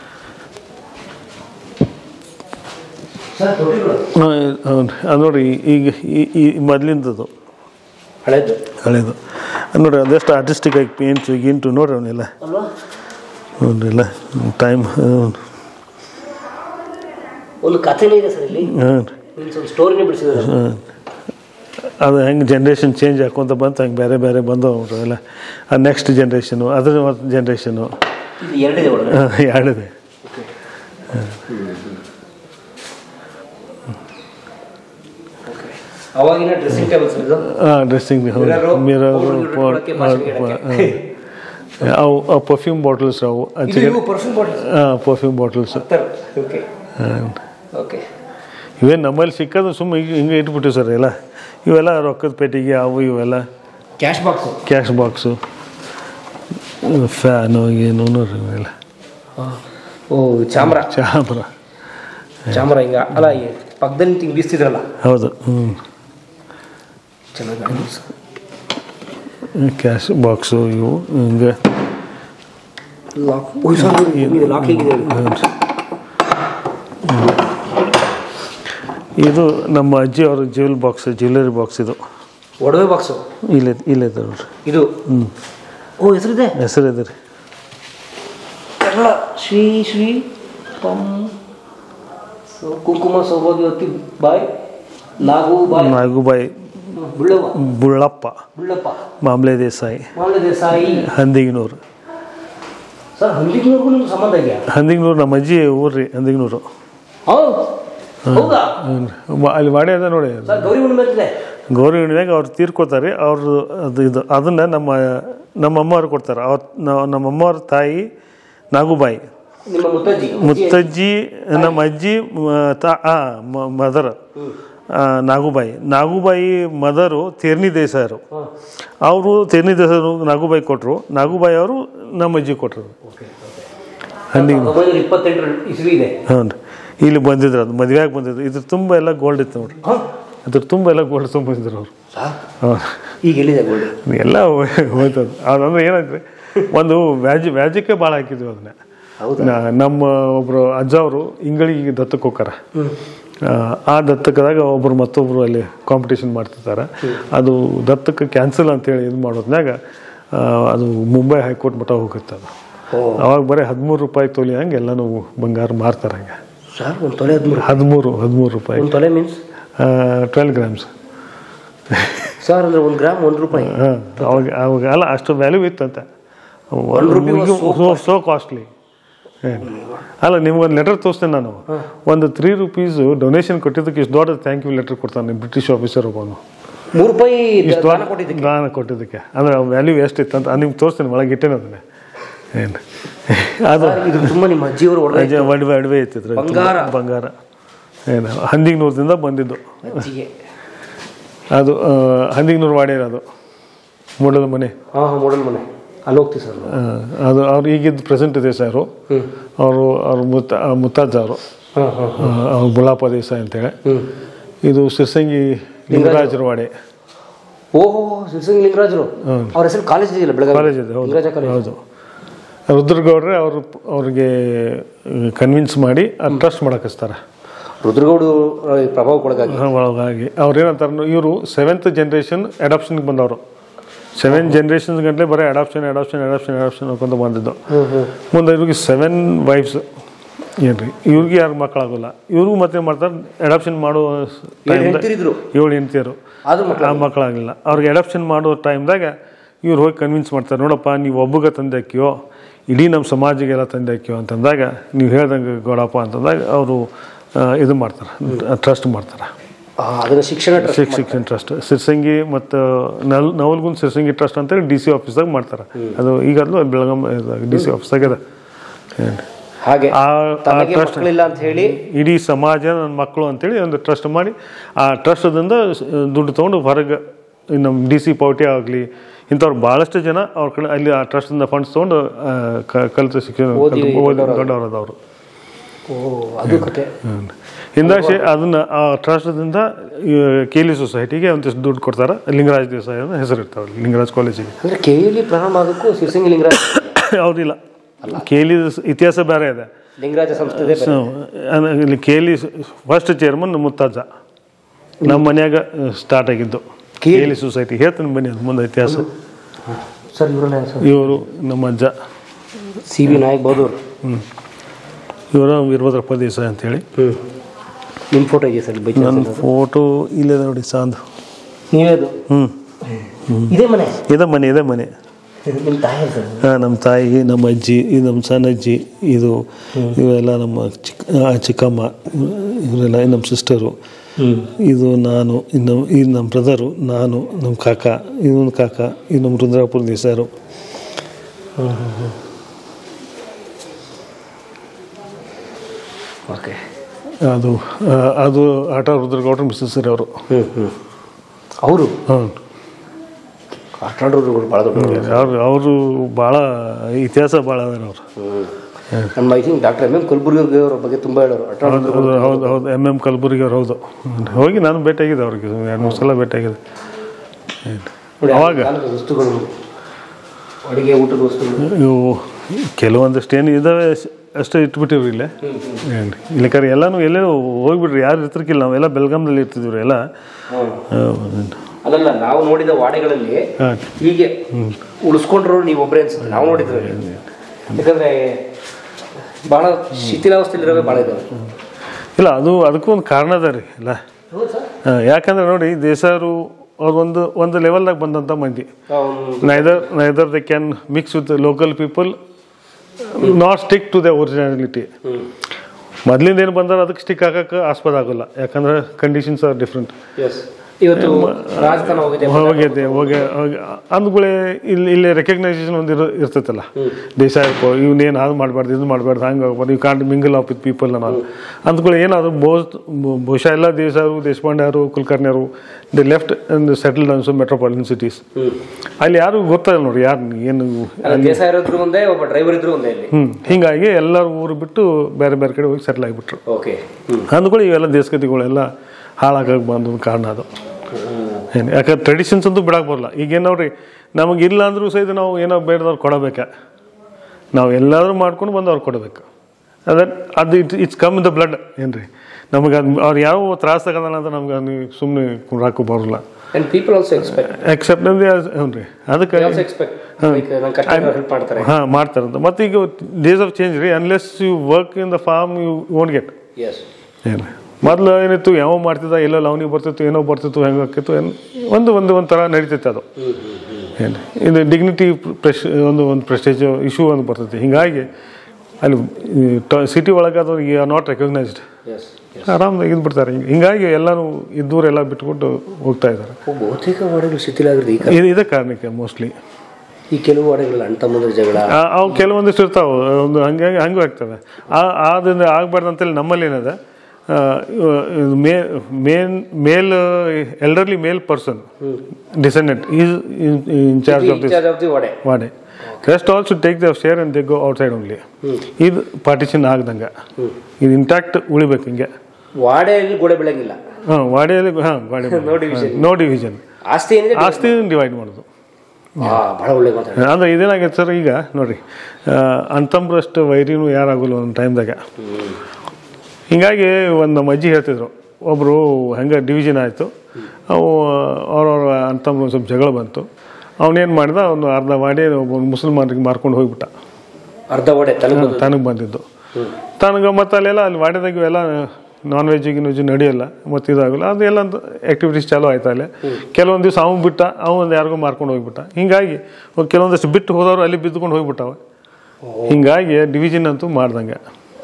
ಸರ್ ತೊಟ್ಟಿಗಳು ಹಾಂ ಹೌದು ಅದು ನೋಡಿ ಈಗ ಈ ಈ ಮೊದಲಿಂದದು ಹಳೇದು ಹಳೇದು ಅದ್ ನೋಡ್ರಿ ಅದೆಷ್ಟು ಆರ್ಟಿಸ್ಟಿಕ್ ಆಗಿ ಪೇಂಟು ಗೀಂಟು ನೋಡ್ರಿ ಅವನ್ನೆಲ್ಲ ಅಲ್ವಾ ನೋಡ್ರಿ ಎಲ್ಲ ಟೈಮ್ ಒಂದು ಕಥೆನೇ ಇದೆ ಸರ್ ಇಲ್ಲಿ ಹಾಂ ಮೀನ್ಸ್ ಒಂದು ಸ್ಟೋರಿನೇ ಬಿಡಿಸಿದ್ದಾರೆ ಅದು ಹೆಂಗೆ ಜನ್ರೇಷನ್ ಚೇಂಜ್ ಹಾಕೊಂತ ಬಂತು ಹಂಗೆ ಬೇರೆ ಬೇರೆ ಬಂದವು ನೋಡ್ರಿ ಎಲ್ಲ ಆ ನೆಕ್ಸ್ಟ್ ಜನ್ರೇಷನು ಅದ್ರ ಮತ್ತು ಜನ್ರೇಷನು ಇದು ಎರಡಿದೆ ಒಳಗಡೆ ಎರಡಿದೆ ಅವಾಗಿನ ಡ್ರೆಸ್ಸಿಂಗ್ ಟೇಬಲ್ ಸರ್ ಇದು ಹಾಂ ಡ್ರೆಸ್ಸಿಂಗ್ Mirror, ಮಿರರ್ powder ಇಟ್ಕೊಳ್ಳೋಕೆ, ಮಾಸ್ಕ್ ಅವು ಅವು ಪರ್ಫ್ಯೂಮ್ ಬಾಟಲ್ಸ್ ಅವು ಇದು ಪರ್ಫ್ಯೂಮ್ ಬಾಟಲ್ ಹಾಂ perfume bottles sir okay okay ಇವೇನು ನಮ್ಮಲ್ಲಿ ಸಿಕ್ಕೋದು ಸುಮ್ಮನೆ ಈಗ ಹಿಂಗೆ ಇಟ್ಬಿಟ್ಟಿವಿ ಸರ್ ಎಲ್ಲ ಇವೆಲ್ಲ ರೊಕ್ಕದ ಪೆಟ್ಟಿಗೆ ಅವು ಇವೆಲ್ಲ cash box cash box fan ಏನು ನೋಡ್ರಿ ಇವೆಲ್ಲ ಓ ಚಾಮ್ರ ಚಾಮ್ರ ಚಾಮ್ರ ಹಿಂಗ ಅಲ್ಲ ಈ ಪಕ್ಕದಲ್ಲಿ ಹಿಂಗೆ ಬೀಸ್ತಿದ್ರಲ್ಲ ಹೌದು ಹ್ಞೂ ಚೆನ್ನಾಗಿ ಕ್ಯಾಶ್ ಬಾಕ್ಸು ಇವು ಹಿಂಗೆ ಲಾಕ್ ಲಾಕ್ ಹೇಗಿದೆ ಇದು ನಮ್ಮ ಅಜ್ಜಿ ಅವ್ರ ಜ್ಯುವೆಲ್ ಬಾಕ್ಸ್ ಜ್ಯುವೆಲರಿ ಬಾಕ್ಸ್ ಇದು ಒಡವೆ ಬಾಕ್ಸು ಇಲ್ಲೇ ಇಲ್ಲೇ ಇದೆ ನೋಡ್ರಿ ಇದು ಓ ಹೆಸರಿದೆ ಹೆಸರು ಇದೆ ರೀ ಕೇರಳ ಶ್ರೀ ಶ್ರೀ ಪಂ ಸೊ ಕುಂಕುಮ ಸೌಭಾಗ್ಯವತಿ ಬಾಯ್ ನಾಗು ಬಾಯ್ ನಾಗುಬಾಯಿ ಬುಳ್ಳವ ಬುಳ್ಳಪ್ಪ ಬುಳ್ಳಪ್ಪ ಮಾಮ್ಲೆ ದೇಸಾಯಿ ಮಾಮಲೆ ದೇಸಾಯಿ ಹಂದಿಗಿನೂರು ಸರ್ ಹಳ್ಳಿಗ್ನವ್ರಿಗೂ ನಿಮ್ಗೆ ಸಂಬಂಧ ಇದೆಯಾ ಹಂದಿಗಿನೂರು ನಮ್ಮ ಅಜ್ಜಿ ಊರು ರೀ ಹಂದಿಗಿನೂರು ಹೌದು ಹೌದಾ ಹ್ಞೂ ರೀ ಮ- ಅಲ್ಲಿ ಮಾಡಿ ಅದ ನೋಡಿ ಸರ್ ಗೌರಿ ಹುಣ್ಣಿಮೆ ಅಂತಿದೆ ಗೌರಿ ಹುಣ್ಣಿಮೆಗೆ ಅವ್ರು ತೀರ್ಕೋತಾರೆ ಅವ್ರು ಅದು ಇದು ಅದನ್ನು ನಮ್ಮ ನಮ್ಮ ಅಮ್ಮವ್ರು ಕೊಡ್ತಾರೆ ಅವ್ರ ನಮ್ಮ ಅಮ್ಮವ್ರ ತಾಯಿ ನಾಗುಬಾಯಿ ನಿಮ್ಮ ಮುತ್ತಜ್ಜಿ ಮುತ್ತಜ್ಜಿ ನಮ್ಮ ಅಜ್ಜಿ ಮ- ತಾ ಆ ಮದರ್ ನಾಗುಬಾಯಿ ನಾಗುಬಾಯಿ ಮದರು ತೇರ್ನಿ ದೇಸಾಯರು ಹಾಂ ಅವರು ತೇರ್ನಿ ದೇಸಾಯರು ನಾಗುಬಾಯಿ ಕೊಟ್ಟರು ನಾಗುಬಾಯಿ ಅವರು ನಮ್ಮ ಅಜ್ಜಿ ಕೊಟ್ಟರು ಓಕೆ ಹಂದಿ ಒಂಬೈನೂರ ಇಪ್ಪತ್ತೆಂಟರ ಇಸ್ವಿ ಇದೆ ಹ್ಞೂ ರೀ ಇಲ್ಲಿ ಬಂದಿದ್ರು ಅದು ಮದುವೆಯಾಗಿ ಬಂದಿದ್ರು ಇದ್ರ ತುಂಬ ಎಲ್ಲ ಗೋಲ್ಡ್ ಇತ್ತು ನೋಡ್ರಿ ಹಾಂ ಅದ್ರ ತುಂಬ ಎಲ್ಲ ಗೋಲ್ಡ್ ತುಂಬಿದ್ರು ಅವರು ಸರ್ ಹೌದು ಈಗ ಎಲ್ಲಿದೆ ಗೋಲ್ಡ್ ಎಲ್ಲ ಹೋಯ್ತದು ಅದಂದ್ರೆ ಏನಾಯ್ತು ಒಂದು ವ್ಯಾಜ್ ವ್ಯಾಜ್ಯಕ್ಕೆ ಭಾಳ ಹಾಕಿದ್ವಿ ಅದನ್ನ ಹೌದಾ ನಾ- ನಮ್ಮ ಒಬ್ರು ಅಜ್ಜ ಅವರು ಇಂಗಳಿಗೆ ದತ್ತಕ್ಕೆ ಹೋಗಾರ ಆ, ಆ ದತ್ತಕದಾಗ ಒಬ್ಬರು ಮತ್ತೊಬ್ಬರು ಅಲ್ಲಿ ಕಾಂಪಿಟೇಷನ್ ಮಾಡ್ತಿರ್ತಾರೆ ಅದು ದತ್ತಕ್ಕೆ ಕ್ಯಾನ್ಸಲ್ ಅಂತೇಳಿ ಇದು ಮಾಡೋದ್ನಾಗ ಆ, ಅದು ಮುಂಬೈ ಹೈಕೋರ್ಟ್ ಮಟ್ಟ ಹೋಗುತ್ತೆ ಅದು ಅವಾಗ ಬರೀ ಹದಿಮೂರು ರೂಪಾಯಿ ತೊಲಿ ಹಂಗೆ ಎಲ್ಲನೂ ಬಂಗಾರ ಮಾರ್ತಾರೆ ಹಂಗೆ ಸರ್ ಒಂದು ತೊಲೆ ಹದಿಮೂರು ಹದಿಮೂರು ಹದಿಮೂರು ರೂಪಾಯಿ ಒಂದು ತೊಲೆ ಮೀನ್ಸ್ ಟ್ವೆಲ್ ಗ್ರಾಮ್ಸ್ ಸರ್ ಅಂದ್ರೆ ಒಂದು ಗ್ರಾಮ್ ಒಂದು ರೂಪಾಯಿ ಹಾಂ ಅವಾಗ ಅವಾಗ ಅಲ್ಲ ಅಷ್ಟು ವ್ಯಾಲ್ಯೂ ಇತ್ತಂತೆ ಸೋ ಕಾಸ್ಟ್ಲಿ ಅಲ್ಲ ನಿಮ್ಗೊಂದು ಲೆಟರ್ ತೋರಿಸ್ತೇನೆ ನಾನು ಒಂದು ತ್ರೀ ರುಪೀಸು ಡೊನೇಷನ್ ಕೊಟ್ಟಿದ್ದಕ್ಕೆ ಇಷ್ಟು ದೊಡ್ಡ ಥ್ಯಾಂಕ್ ಯು ಲೆಟರ್ ಕೊಡ್ತಾನೆ ಬ್ರಿಟಿಷ್ ಆಫೀಸರ್ ಒಬ್ಬನು ಮೂರು ರೂಪಾಯಿ ಇಷ್ಟು ದಾನ ದೊಡ್ಡ ಕೊಟ್ಟಿದ್ದಕ್ಕೆ ದಾನ ಕೊಟ್ಟಿದ್ದಕ್ಕೆ ಅಂದ್ರೆ ವ್ಯಾಲ್ಯೂ ಎಷ್ಟಿತ್ತು ಅಂತ ನಿಮ್ಗೆ ತೋರಿಸ್ತೇನೆ ಒಳಗೆ ಇಟ್ಟೇನೆ ಅದನ್ನೇ ಏನು ಅದು ಸರ್, ಇದು ತುಂಬ ನಿಮ್ಮ ಅಜ್ಜಿಯವರು ಒಡವೆ ಅಜ ಒಡವೆ ಅಡವೆ ಇತ್ತಿದ್ರು ಬಂಗಾರ. ಬಂಗಾರ ಏನು ಹಂದಿಗ್ನೂರದಿಂದ ಬಂದಿದ್ದು ಅಜ್ಜಿಗೆ ಅದು ಆ, ಹಂದಿಗ್ನೂರು ವಾಡಿ ಅದು ಮೂಡಲ ಮನೆ ಹಾಂ ಹಾಂ ಮೂಡಲ್ ಮನೆ ಅಲ್ಲಿ ಹೋಗ್ತೀವಿ ಸರ್ ನಾವು. ಆ, ಅದು ಅವ್ರು ಈಗಿದ್ದು ಪ್ರೆಸೆಂಟ್ ದೇಸಾಯಿ ಅವರು ಹ್ಮ್ ಅವರು ಅವ್ರ ಮುತ್ತ ಮುತ್ತಾಜ್ ಅವರು ಹಾಂ ಹಾಂ ಅವ್ರು ಬುಳ್ಳಾಪ ದೇಸಾಯಿ ಅಂತೇಳಿ ಹ್ಞೂ ಇದು ಸಿರ್ಸಂಗಿ ಲಿಂಗರಾಜರ ವಾಡೆ ಓಹೋ ಸಿರ್ಸಂಗಿ ಲಿಂಗರಾಜರು ಅವ್ರ ಹೆಸರು ಕಾಲೇಜ್ ಇದೆಯಲ್ಲ ಬೆಳಗಾವಿ ಕಾಲೇಜ್ ಇದೆ ಹೌದು ಲಿಂಗರಾಜ ಕಾಲೇಜ್ ಹೌದು ರುದ್ರಗೌಡ್ರೆ ಅವರು ಅವ್ರಿಗೆ ಕನ್ವಿನ್ಸ್ ಮಾಡಿ ಅದು ಟ್ರಸ್ಟ್ ಮಾಡಕ್ಕಿಸ್ತಾರೆ ರುದ್ರಗೌಡು ಆ, ಈ ಪ್ರಭಾವಕ್ಕೊಳಗಾಗಿ ಒಳಗಾಗಿ ಅವ್ರು ಏನಂತಾರೆ ಇವರು ಸೆವೆಂತ್ ಜನ್ರೇಷನ್ ಅಡಾಪ್ಷನ್ಗೆ ಬಂದವರು ಸೆವೆನ್ ಜನ್ರೇಷನ್ಸ್ ಗಂಟಲೆ ಬರೀ ಅಡಾಪ್ಷನ್ ಅಡಾಪ್ಷನ್ ಅಡಾಪ್ಷನ್ ಅಡಾಪ್ಷನ್ ಅನ್ಕೊಂತ ಬಂದಿದ್ದು ಹ್ಮ್ ಹ್ಮ್ ಮುಂದೆ ಇವ್ರಿಗೆ ಸೆವೆನ್ ವೈಫ್ಸ್ ಏನ್ರಿ ಇವ್ರಿಗೆ ಯಾರು ಮಕ್ಕಳಾಗಲ್ಲ ಇವ್ರಿಗೂ ಮತ್ತೆ ಮಾಡ್ತಾರೆ ಅಡಾಪ್ಷನ್ ಮಾಡೋ ಟೈಮ್ ಹೆಂಡ್ತಿರಿದ್ರು ಏಳು ಹೆಂಡ್ತಿಯರು ಆದ್ರೂ ಮಕ್ಕಳು ಆ ಮಕ್ಕಳಾಗಲಿಲ್ಲ ಅವ್ರಿಗೆ ಅಡಾಪ್ಷನ್ ಮಾಡೋ ಟೈಮ್ದಾಗ ಇವ್ರು ಹೋಗಿ ಕನ್ವಿನ್ಸ್ ಮಾಡ್ತಾರೆ ನೋಡಪ್ಪ ನೀವು ಒಬ್ಬಗೆ ತಂದೆ ಹಾಕಿಯೋ ಇಡೀ ನಮ್ಮ ಸಮಾಜಿಗೆಲ್ಲ ತಂದೆ ಹಾಕಿಯೋ ಅಂತಂದಾಗ ನೀವು ಹೇಳ್ದಂಗೆ ಗೌಡಪ್ಪ ಅಂತಂದಾಗ ಅವರು ಇದು ಮಾಡ್ತಾರೆ ಟ್ರಸ್ಟ್ ಮಾಡ್ತಾರೆ ಆ, ಅದನ್ನ ಶಿಕ್ಷಣ ಟ್ರಸ್ಟ್ ಶಿಕ್ಷ ಶಿಕ್ಷಣ ಟ್ರಸ್ಟ್ ಸಿರ್ಸಂಗಿ ಮತ್ತು ನಲ್ ನವಲ್ಗುಂದ್ ಸಿರ್ಸಂಗಿ ಟ್ರಸ್ಟ್ ಅಂತೇಳಿ ಡಿ ಸಿ ಆಫೀಸ್ದಾಗ ಮಾಡ್ತಾರೆ ಅದು ಈಗಲೂ ಬೆಳಗಾಂ ಡಿ ಸಿ ಆಫೀಸ್ದಾಗ ಇದೆ ಏನ್ರಿ. ಹಾಗೆ ಆ ತನಗೆ ಮಕ್ಕಳಿಲ್ಲ ಅಂತ ಹೇಳಿ ಇಡೀ ಸಮಾಜ ನನ್ನ ಮಕ್ಕಳು ಅಂತೇಳಿ ಒಂದು ಟ್ರಸ್ಟ್ ಮಾಡಿ ಆ ಟ್ರಸ್ಟದಿಂದ ದುಡ್ಡು ತೊಗೊಂಡು ಹೊರಗೆ ನಮ್ಮ ಡಿ ಸಿ ಪೌಟಿ ಆಗಲಿ ಇಂಥವ್ರು ಭಾಳಷ್ಟು ಜನ ಅವ್ರ ಕಡೆ ಅಲ್ಲಿ ಆ ಟ್ರಸ್ಟಿಂದ ಫಂಡ್ಸ್ ತೊಗೊಂಡು ಆ, ಕ- ಕಲಿತು ಶಿಕ್ಷಣ ಓದಿ ಕಲ್ತು ಓದಿ ದೊಡ್ಡವರದವರು ಓ ಅದು ಕತೆ ಹಿಂದಾಶೆ ಅದನ್ನ ಆ ಟ್ರಸ್ಟ್ದಿಂದ ಕೇಲಿ ಸೊಸೈಟಿಗೆ ಒಂದಿಷ್ಟು ದುಡ್ಡು ಕೊಡ್ತಾರೆ ಲಿಂಗರಾಜ್ ದೇಸಾಯಿ ಅನ್ನೋ ಹೆಸರು ಇರ್ತಾವೆ ಲಿಂಗರಾಜ್ ಕಾಲೇಜಿಗೆ ಅಂದ್ರೆ ಕೇಳಿ ಪ್ರಾರಂಭ ಆಗೋಕ್ಕೂ ಸಿರ್ಸಂಗಿ ಲಿಂಗರಾಜ ಅವ್ರಿಲ್ಲ ಕೇಲಿ ಇತಿಹಾಸ ಬೇರೆ ಇದೆ ಲಿಂಗರಾಜ ಸಂಸ್ಥೆ ಬೇರೆ. ಸೊ, ಅನ- ಇಲ್ಲಿ ಕೇಲಿ ಫಸ್ಟ್ ಚೇರ್ಮನ್ ಮುತ್ತಾಜ ನಮ್ಮ ಮನ್ಯಾಗ ಸ್ಟಾರ್ಟ್ ಆಗಿದ್ದು ಕೇಲಿ ಸೊಸೈಟಿ ಹೇಳ್ತೀನಿ ಬನ್ನಿ ಅದು ಮುಂದೆ ಇತಿಹಾಸ ಸರ್ ಇವರಲ್ಲ ಸರ್ ಇವರು ನಮ್ಮ ಅಜ್ಜ ಸಿ ಬಿ ನಾಯಕ್ ಬಹದ್ದೂರ್ ಇವರು ವೀರಭದ್ರಪ್ಪ ದೇಸಾಯಿ ಅಂತೇಳಿ ಹ್ಞೂ ನಿಮ್ಮ ಫೋಟೋ ಇದೆಯಾ ಸರ್ ಬೈ ನನ್ನ ಫೋಟೋ ಇಲ್ಲೇ ನೋಡಿ ಸಾಂದ್ ನೀವೇ ಅದು ಹ್ಞೂ ಇದೇ ಮನೆ ಇದೇ ಮನೆ ಇದೇ ಮನೆ ನಿಮ್ಮ ತಾಯಿ ಸರ್ ಹಾಂ ನಮ್ಮ ತಾಯಿ ನಮ್ಮ ಅಜ್ಜಿ ಇದು ನಮ್ಮ ಸಣ್ಣ ಅಜ್ಜಿ ಇದು ಇವೆಲ್ಲ ನಮ್ಮ ಚಿಕ್ಕ ಆ, ಚಿಕ್ಕಮ್ಮ ಇವರೆಲ್ಲ ನಮ್ಮ ಸಿಸ್ಟರು ಹ್ಞೂ ಇದು ನಾನು ಇನ್ನು ಇದು ನಮ್ಮ ಬ್ರದರು ನಾನು ನಮ್ಮ ಕಾಕ ಇನ್ನೊಂದು ಕಾಕ ಇದು ನಮ್ಮ ರುದ್ರಾಪುರ ದೇಸಾಯರು ಓಕೆ ಅದು ಆ, ಅದು ಆಟ ರುದ್ರಗೌಡ್ರ ಮಿಸ್ಸಸ್ ರೀ ಅವರು ಹ್ಞೂ ಹ್ಞೂ ಅವರು ಹಾಂ ಆಟಾಡೋರು ಭಾಳ ದೊಡ್ಡ ಅವ್ರು ಅವರು ಭಾಳ ಇತಿಹಾಸ ಭಾಳ ಅದಾರ ಅವ್ರು ನಮ್ಮ I think doctor M M Kalburgi ಅವರ ಬಗ್ಗೆ ತುಂಬ ಹೇಳೋರು ಆಟಾಡೋರು ಹೌದು ಹೌದು ಹೌದು ಎಮ್ ಎಮ್ ಕಲಬುರ್ಗಿ ಅವ್ರು ಹೌದು ಹೋಗಿ ನಾನು ಭೇಟಿಯಾಗಿದೆ ಅವ್ರಿಗೆ ಎರಡು ಮೂರು ಸಲ ಭೇಟಿಯಾಗಿದೆ ನೋಡಿ ಅವಾಗ ಕಾಲದ ವಸ್ತುಗಳು ಅಡುಗೆ ಊಟದ ವಸ್ತುಗಳು ಇವು ಕೆಲವೊಂದಷ್ಟು ಏನು ಇದಾವೆ ಅಷ್ಟೇ ಇಟ್ಬಿಟ್ಟಿವ್ರಿ ಇಲ್ಲೇ ಏನು ಇಲ್ಲ ಕರೆ ಎಲ್ಲನೂ ಎಲ್ಲೇನೋ ಹೋಗ್ಬಿಟ್ರಿ ಯಾರು ಇರ್ತಿರ್ಕಿಲ್ಲ ನಾವೆಲ್ಲ ಬೆಲ್ಗಾಮ್ದಲ್ಲಿ ಇರ್ತಿದ್ವಿ ಎಲ್ಲ ಅಲ್ಲಲ್ಲ ನಾವು ನೋಡಿದ ವಾಡೆಗಳಲ್ಲಿ ಹಾಂ ಹೀಗೆ ಉಳಿಸ್ಕೊಂಡ್ರು ನೀವು ಒಬ್ಬರೇ ಅನ್ಸುತ್ತೆ ನಾವು ನೋಡಿದ್ವಿ ಯಾಕಂದ್ರೆ ಬಹಳ ಶಿಥಿಲಾವಸ್ಥೆಯಲ್ಲಿರೋವೇ ಭಾಳ ಇದಾವೆ ಇಲ್ಲ ಅದು ಅದಕ್ಕೂ ಒಂದು ಕಾರಣ ಅದ ರೀ ಇಲ್ಲ ಹೌದು ಸರ್ ಆ, ಯಾಕಂದ್ರೆ ನೋಡಿ ದೇಸಾಯರು ಅವ್ರು ಒಂದು ಒಂದು ಲೆವೆಲ್ದಾಗ ಬಂದಂಥ ಮಂದಿ neither neither they can mix with local people not stick to the originality ಮೊದ್ಲಿಂದ ಏನು ಬಂದಾರ ಅದಕ್ಕೆ ಸ್ಟಿಕ್ ಹಾಕಕ್ಕೆ ಆಸ್ಪದ ಆಗೋಲ್ಲ ಯಾಕಂದ್ರೆ ಕಂಡೀಷನ್ಸ್ ಆರ್ ಡಿಫ್ರೆಂಟ್ ಎಸ್ ಇವತ್ತು ರಾಜಸ್ಥಾನ ಹೋಗಿದೆ ಹೋಗಿದೆ ಹೋಗಿ ಹೋಗಿ ಅಂದ್ಗಳೇ ಇಲ್ಲಿ ಇಲ್ಲಿ ರೆಕಗ್ನೈಸೇಷನ್ ಒಂದು ಇರೋ ಇರ್ತೈತಲ್ಲ ದೇಶ ಇರ್ಕೋ ಇವನೇನು ಅದು ಮಾಡಬಾರ್ದು ಇದು ಮಾಡಬಾರ್ದು ಹಂಗೆ ಆಗ್ಬಾರ್ದು you can't mingle off with people ನಾನು ಅಂದ್ಗಳು ಏನಾದ್ರು ಬಹು ಬಹುಶಃ ಎಲ್ಲ ದೇಶರು ದೇಶಪಾಂಡೆಯವರು ಕುಲಕರ್ಣಿಯವರು the left and settled also metropolitan cities ಅಲ್ಲಿ ಯಾರು ಗೊತ್ತಾಗಲ್ಲ ನೋಡಿ ಯಾರು ಏನು ಅಲ್ಲ, ದೇಶ ಇರೋದ್ರು ಒಂದೇ ಒಬ್ಬ ಡ್ರೈವರ್ ಇದ್ರು ಒಂದೇ ಇಲ್ಲಿ ಹ್ಞೂ ಹಿಂಗಾಗಿ ಎಲ್ಲರೂ ಊರು ಬಿಟ್ಟು ಬೇರೆ ಬೇರೆ ಕಡೆ ಹೋಗಿ ಸೆಟ್ಲ್ ಆಗಿಬಿಟ್ರು ಓಕೆ ಹ್ಮ್ ಅಂದ್ಗಳು ಇವೆಲ್ಲ ದೇಶಗತಿಗಳೆಲ್ಲ ಹಾಳಾಗಕ್ಕೆ ಬಂದ ಒಂದು ಕಾರಣ ಅದು ಏನು ಯಾಕಂದ್ರೆ ಟ್ರೆಡಿಷನ್ಸ್ ಅಂತೂ ಬಿಡಕ್ಕೆ ಬರಲ್ಲ ಈಗೇನು ನೋಡ್ರಿ ನಮಗೆ ಇಲ್ಲ ಅಂದ್ರೂ ಸಹಿತ ನಾವು ಏನೋ ಬೇಡದವ್ರು ಕೊಡಬೇಕಾ ನಾವು ಎಲ್ಲಾದರೂ ಮಾಡ್ಕೊಂಡು ಬಂದು ಅವ್ರು ಕೊಡಬೇಕು ಅದ ಅದು it it's come the blood ಏನು ರೀ ನಮಗೆ ಅದು ಅವ್ರು ಯಾವ ತ್ರಾಸ ತಗೊಂಡಲ್ಲ ಅಂತ ನಮ್ಗೆ ಅದು ಸುಮ್ಮನೆ ಕುರಾಕು ಬರೋಲ್ಲ and people also expect except ಅಂದ್ರೆ ಹ್ಞೂ ರೀ ಅದಕ್ಕೆ ಆಲ್ಸೋ ಎಕ್ಸ್ಪೆಕ್ಟ್ ನನ್ನ ಕಷ್ಟ ಹೆಲ್ಪ್ ಮಾಡ್ತಾರೆ ಹಾಂ ಮಾಡ್ತಾರಂತ ಮತ್ತು ಈಗ ಡೇಸ್ ಆಫ್ ಚೇಂಜ್ ರೀ unless you work in the farm you won't get yes ಏನು ಮೊದಲು ಏನಿತ್ತು ಯಾವ ಮಾಡ್ತಿದ್ದ ಎಲ್ಲೋ ಲವನಿ ಬರ್ತಿತ್ತು ಏನೋ ಬರ್ತಿತ್ತು ಹೆಂಗೆ ಆಕಿತ್ತು ಏನು ಒಂದು ಒಂದು ಒಂಥರ ನಡೀತೈತೆ ಅದು ಏನು ಇದು ಡಿಗ್ನಿಟಿ ಪ್ರೆಸ್ ಒಂದು ಒಂದು ಪ್ರೆಸ್ಟೇಜ್ ಇಶ್ಯೂ ಒಂದು ಬರ್ತೈತಿ ಹಿಂಗಾಗಿ ಅಲ್ಲಿ ಸಿಟಿ ಒಳಗೆ ಅದು ಆರ್ ನಾಟ್ ರೆಕಗ್ನೈಸ್ಡ್ ಎಸ್ ಆರಾಮಾಗಿ ಇದು ಬಿಡ್ತಾರೆ ಹಿಂಗಾಗಿ ಎಲ್ಲರೂ ಇದ್ದೂರೆಲ್ಲ ಬಿಟ್ಬಿಟ್ಟು ಹೋಗ್ತಾ ಇದ್ದಾರೆ ಬಹುತೇಕ ವಾರ್ಡ್ಗಳು ಶಿಥಿಲ ಆಗಿರೋದು ಈ ಕಾರಣ ಇದು ಇದೇ ಕಾರಣಕ್ಕೆ ಮೋಸ್ಟ್ಲಿ ಈ ಕೆಲವು ವಾರ್ಡ್ಗಳು ಅಣ್ಣ ತಮ್ಮಂದ್ರ ಜಗಳ ಅವು ಕೆಲವೊಂದಿಷ್ಟು ಇರ್ತಾವೆ ಒಂದು ಹಂಗೆ ಹಂಗೂ ಆಗ್ತವೆ ಆ ಅದರಿಂದ ಆಗಬಾರ್ದು ಅಂತೇಳಿ ನಮ್ಮಲ್ಲಿ ಏನಿದೆ ಮೇ main male elderly male person descendant is in charge of this in charge of the ವಾಡೆ ವಾಡೆ rest also take the share and they go outside only ಇದು ಪಾರ್ಟಿಷನ್ ಆಗ್ದಂಗೆ ಇದು ಇಂಟ್ಯಾಕ್ಟ್ ಉಳಿಬೇಕು ಹಿಂಗೆ ವಾಡೆಯಲ್ಲಿ ಗೋಡೆ ಬೆಳಗಿಲ್ಲ ಹಾಂ ವಾಡೆಯಲ್ಲಿ ಹಾಂ ವಾಡೆ No division. ನೋ ಡಿವಿಷನ್ ಆಸ್ತಿ ಏನಿದೆ ಆಸ್ತಿ ಡಿವೈಡ್ ಮಾಡೋದು ಆ, ಬಹಳ ಒಳ್ಳೆ ಮಾತಾಡ ಅಂದ್ರೆ ಇದೇನಾಗೈತೆ ಸರ್ ಈಗ ನೋಡ್ರಿ ಅಂತಂಬ್ರಷ್ಟು ವೈರಿನೂ ಯಾರಾಗಲ್ಲ ಒಂದು ಟೈಮ್ದಾಗ ಹಿಂಗಾಗಿ ಒಂದು ನಮ್ಮ ಅಜ್ಜಿ ಹೇಳ್ತಿದ್ರು ಒಬ್ಬರು ಹೆಂಗೆ ಡಿವಿಷನ್ ಆಯಿತು ಅವು ಅವ್ರವ್ರ ಅಂತಂಬ್ರು ಒಂದು ಸ್ವಲ್ಪ ಜಗಳ ಬಂತು ಅವನೇನು ಮಾಡಿದ ಅವನು ಅರ್ಧ ಮಾಡಿ ಒಬ್ಬ ಮುಸಲ್ಮಾನರಿಗೆ ಮಾರ್ಕೊಂಡು ಹೋಗ್ಬಿಟ್ಟ ಅರ್ಧ ವಾಡೆ ತಲೆ ತನಗೆ ಬಂದಿದ್ದು ತನಗೆ ಮತ್ತು ಅಲ್ಲೆಲ್ಲ ಅಲ್ಲಿ ವಾಡ್ಯದಾಗ ಎಲ್ಲ ನಾನ್ ವೆಜ್ ಗಿನ್ ನಡೆಯಲ್ಲ ಮತ್ತು ಇದಾಗಲ್ಲ ಅದೆಲ್ಲ ಆ್ಯಕ್ಟಿವಿಟೀಸ್ ಚಾಲೂ ಆಯ್ತು ಅಲ್ಲೇ ಕೆಲವೊಂದು ದಿವಸ ಅವ್ನು ಬಿಟ್ಟ ಅವನು ಯಾರಿಗೋ ಮಾರ್ಕೊಂಡು ಹೋಗ್ಬಿಟ್ಟ ಹಿಂಗಾಗಿ ಕೆಲವೊಂದಷ್ಟು ಬಿಟ್ಟು ಹೋದವ್ರು ಅಲ್ಲಿ ಬಿದ್ದುಕೊಂಡು ಹೋಗ್ಬಿಟ್ಟವ ಹಿಂಗಾಗಿ ಡಿವಿಷನ್ ಅಂತೂ ಮಾಡ್ದಂಗೆ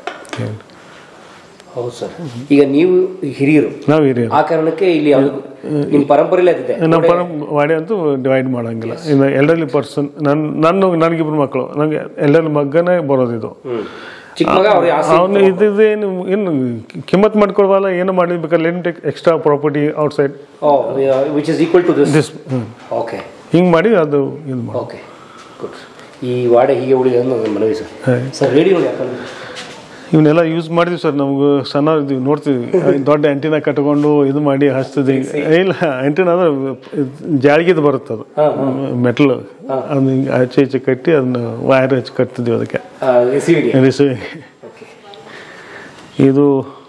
ಹೌದು ಸರ್ ಈಗ ನೀವು ಹಿರಿಯರು ನಾವು ಹಿರಿಯರು ಆ ಕಾರಣಕ್ಕೆ ಇಲ್ಲಿ ಯಾವ್ದು ನಿಮ್ಮ ಪರಂಪರೆಯಲ್ಲಿ ಅದಿದೆ ನಮ್ಮ ಪರ ವಾಡೆ ಅಂತೂ ಡಿವೈಡ್ ಮಾಡೋಂಗಿಲ್ಲ ಇನ್ನು ಎಲ್ಡರ್ಲಿ ಪರ್ಸನ್ ನನ್ನ ನನ್ನ ನನಗಿಬ್ರು ಮಕ್ಕಳು ನನಗೆ ಎಲ್ಡರ್ಲಿ ಮಗನೇ ಬರೋದಿದು ಹ್ಮ್. ಚಿಕ್ಕ ಮಗ ಅವ್ರಿಗೆ ಆಸ್ತಿ ಅವನು ಇದೇನು ಏನು ಕಿಮ್ಮತ್ ಮಾಡ್ಕೊಳ್ವಲ್ಲ ಏನು ಮಾಡಿರ್ಬೇಕಾದ್ರೆ ಲೆನ್ take extra property outside which is equal to this this okay ಹಿಂಗೆ ಮಾಡಿ ಅದು ಇದು ಮಾಡಿ ಓಕೆ ಗುಡ್ ಈ ವಾಡೆ ಹೀಗೆ ಉಳಿದೆ ಅನ್ನೋ ನನ್ನ ಮನವಿ ಸರ್ ಸರ್ ರೇಡಿಯೋ ನೋಡಿ ಯಾಕಂದ್ರೆ ಇವನ್ನೆಲ್ಲ ಯೂಸ್ ಮಾಡಿದ್ವಿ ಸರ್ ನಮ್ಗೆ ಸಣ್ಣ ಇದ್ದೀವಿ ನೋಡ್ತೀವಿ ದೊಡ್ಡ ಆ್ಯಂಟಿನ ಕಟ್ಕೊಂಡು ಇದು ಮಾಡಿ ಹಚ್ತಿದ್ವಿ ಇಲ್ಲ ಆ್ಯಂಟಿನ ಅಂದ್ರೆ ಜಾಳಿಗೆದು ಬರುತ್ತೆ ಅದು ಮೆಟ್ಲ್ ಅದನ್ನ ಹಿಂಗೆ ಆಚೆ ಈಚೆ ಕಟ್ಟಿ ಅದನ್ನ ವೈರ್ ಹಚ್ಚಿ ಕಟ್ತಿದ್ವಿ ಅದಕ್ಕೆ ರಿಸೀವಿಗೆ ರಿಸೀವಿಂಗ್ ಓಕೆ ಇದು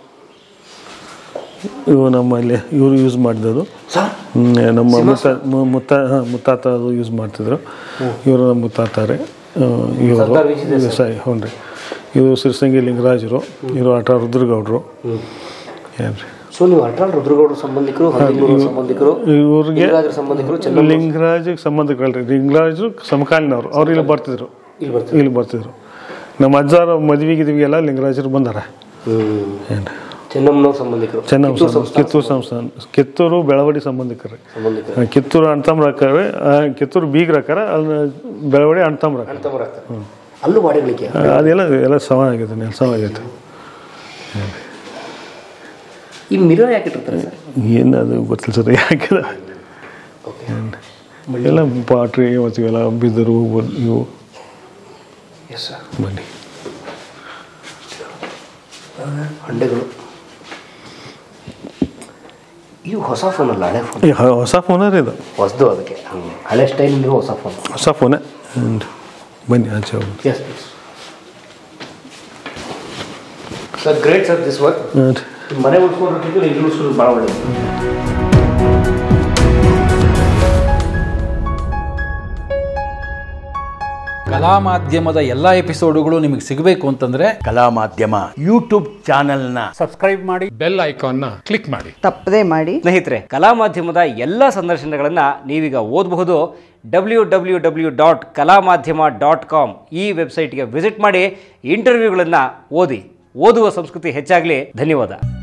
ಇವು ನಮ್ಮಲ್ಲಿ ಇವರು ಯೂಸ್ ಮಾಡಿದ್ದು ಸರ್ ಹ್ಮ್, ನಮ್ಮ ಮುತ್ತ ಮು- ಮುತ್ತ ಹಾಂ ಮುತ್ತಾತ ಅದು ಯೂಸ್ ಮಾಡ್ತಿದ್ರು ಇವರು ನಮ್ಮ ಮುತ್ತಾತಾರೆ ಇವರು ಸರ್ದಾರ್ ವಿಜಯ್ ಸಾಯಿ ಹ್ಞೂ ರೀ ಇವರು ಸಿರ್ಸಂಗಿ ಲಿಂಗರಾಜರು ಇವರು ಆಟ ರುದ್ರಗೌಡರು ಏನು ರೀ ಸೊ ನೀವು ಅಟಲ್ ರುದ್ರಗೌಡರ ಸಂಬಂಧಿಕರು ಹದಿಮೂರು ಸಂಬಂಧಿಕರು ಇವ್ರಿಗೆ ಲಿಂಗರಾಜರ ಸಂಬಂಧಿಕರು ಚೆನ್ನ ಲಿಂಗರಾಜಿಗೆ ಸಂಬಂಧಗಳಲ್ರಿ ಲಿಂಗರಾಜರು ಸಮಕಾಲೀನವರು ಅವ್ರು ಇಲ್ಲಿ ಬರ್ತಿದ್ರು ಇಲ್ಲಿ ಬರ್ತಾರೆ ಇಲ್ಲಿ ಬರ್ತಿದ್ರು ನಮ್ಮ ಅಜ್ಜಾರ ಮದ್ವೆ ಗಿದ್ವಿಗೆಲ್ಲ ಲಿಂಗರಾಜರು ಬಂದಾರ ಹ್ಮ್ ಏನು ಚೆನ್ನಮ್ಮನವ್ರ ಸಂಬಂಧಿಕರು ಚೆನ್ನಮ್ಮ ಕಿತ್ತೂರು ಸಂಸ್ಥಾನ ಕಿತ್ತೂರು ಸಂಸ್ಥಾನ ಕಿತ್ತೂರು ಬೆಳವಡಿ ಸಂಬಂಧಿಕರು ಸಂಬಂಧಿಕರು ಆ, ಕಿತ್ತೂರು ಅಣ್ತಮ್ರ ಹಾಕಾರ ಕಿತ್ತೂರು ಬೀಗ್ರ ಹಾಕಾರ ಅಲ್ಲಿ ಬೆಳವಡಿ ಅಣ್ತಮ್ರ ಹಾಕಾರ ಅಂತವರಾಗ್ತಾರೆ ಅಲ್ಲೂ ವಾಡೆಗಳಿಗೆ ಅದೆಲ್ಲ ಎಲ್ಲ ಸಮ ಆಗೈತೆ ನೆಲಸಮ ಆಗೈತೆ ಈ ಮಿರರ್ ಯಾಕೆ ಇಟ್ಟಿರ್ತಾರೆ ಸರ್ ಏನು ಅದು ಗೊತ್ತಿಲ್ಲ ಸರ್ ಯಾಕೆ ಓಕೆ ಎಲ್ಲ ಪಾಟ್ರಿ ಮತ್ತು ಇವೆಲ್ಲ ಬಿದರು ಇವು ಎಸ್ ಸರ್ ಬನ್ನಿ ಹಂಡೆಗಳು ಇವು ಹೊಸ ಫೋನ್ ಅಲ್ಲ ಹಳೆ ಫೋನ್ ಈ ಹ- ಹೊಸ ಫೋನ ರೀ ಇದು ಹೊಸದು ಅದಕ್ಕೆ ಹ್ಮ್. ಹಳೆ ಸ್ಟೈಲ್ ಇರೋ ಹೊಸ ಫೋನ್ ಹೊಸ ಫೋನೇ ಹ್ಞೂ ಬನ್ನಿ ಆಚೆ ಹೋಗಿ yes sir great sir this work ಹಾಂ ರೀ ಮನೆ ಉಳ್ಸ್ಕೊಂಡಿರ್ತಿದ್ದು ಇದು ಉಳ್ಸ್ಕೊಂಡು ಭಾಳ ಒಳ್ಳೇದು ಕಲಾ ಮಾಧ್ಯಮದ ಎಲ್ಲ ಎಪಿಸೋಡುಗಳು ನಿಮಗೆ ಸಿಗಬೇಕು ಅಂತಂದ್ರೆ ಕಲಾ ಮಾಧ್ಯಮ ಯೂಟ್ಯೂಬ್ ಚಾನೆಲ್ನ ಬೆಲ್ ಐಕಾನ್ನ ಕ್ಲಿಕ್ ಮಾಡಿ ತಪ್ಪದೇ ಮಾಡಿ ಸ್ನೇಹಿತರೆ ಕಲಾ ಮಾಧ್ಯಮದ ಎಲ್ಲ ಸಂದರ್ಶನಗಳನ್ನು ನೀವೀಗ ಓದಬಹುದು ಡಬ್ಲ್ಯೂ ಡಬ್ಲ್ಯೂ ಡಬ್ಲ್ಯೂ ಡಾಟ್ ಕಲಾ ಮಾಧ್ಯಮ ಡಾಟ್ ಕಾಮ್ ಈ ವೆಬ್ಸೈಟ್ಗೆ ವಿಸಿಟ್ ಮಾಡಿ ಇಂಟರ್ವ್ಯೂಗಳನ್ನು ಓದಿ ಓದುವ ಸಂಸ್ಕೃತಿ ಹೆಚ್ಚಾಗಲಿ ಧನ್ಯವಾದ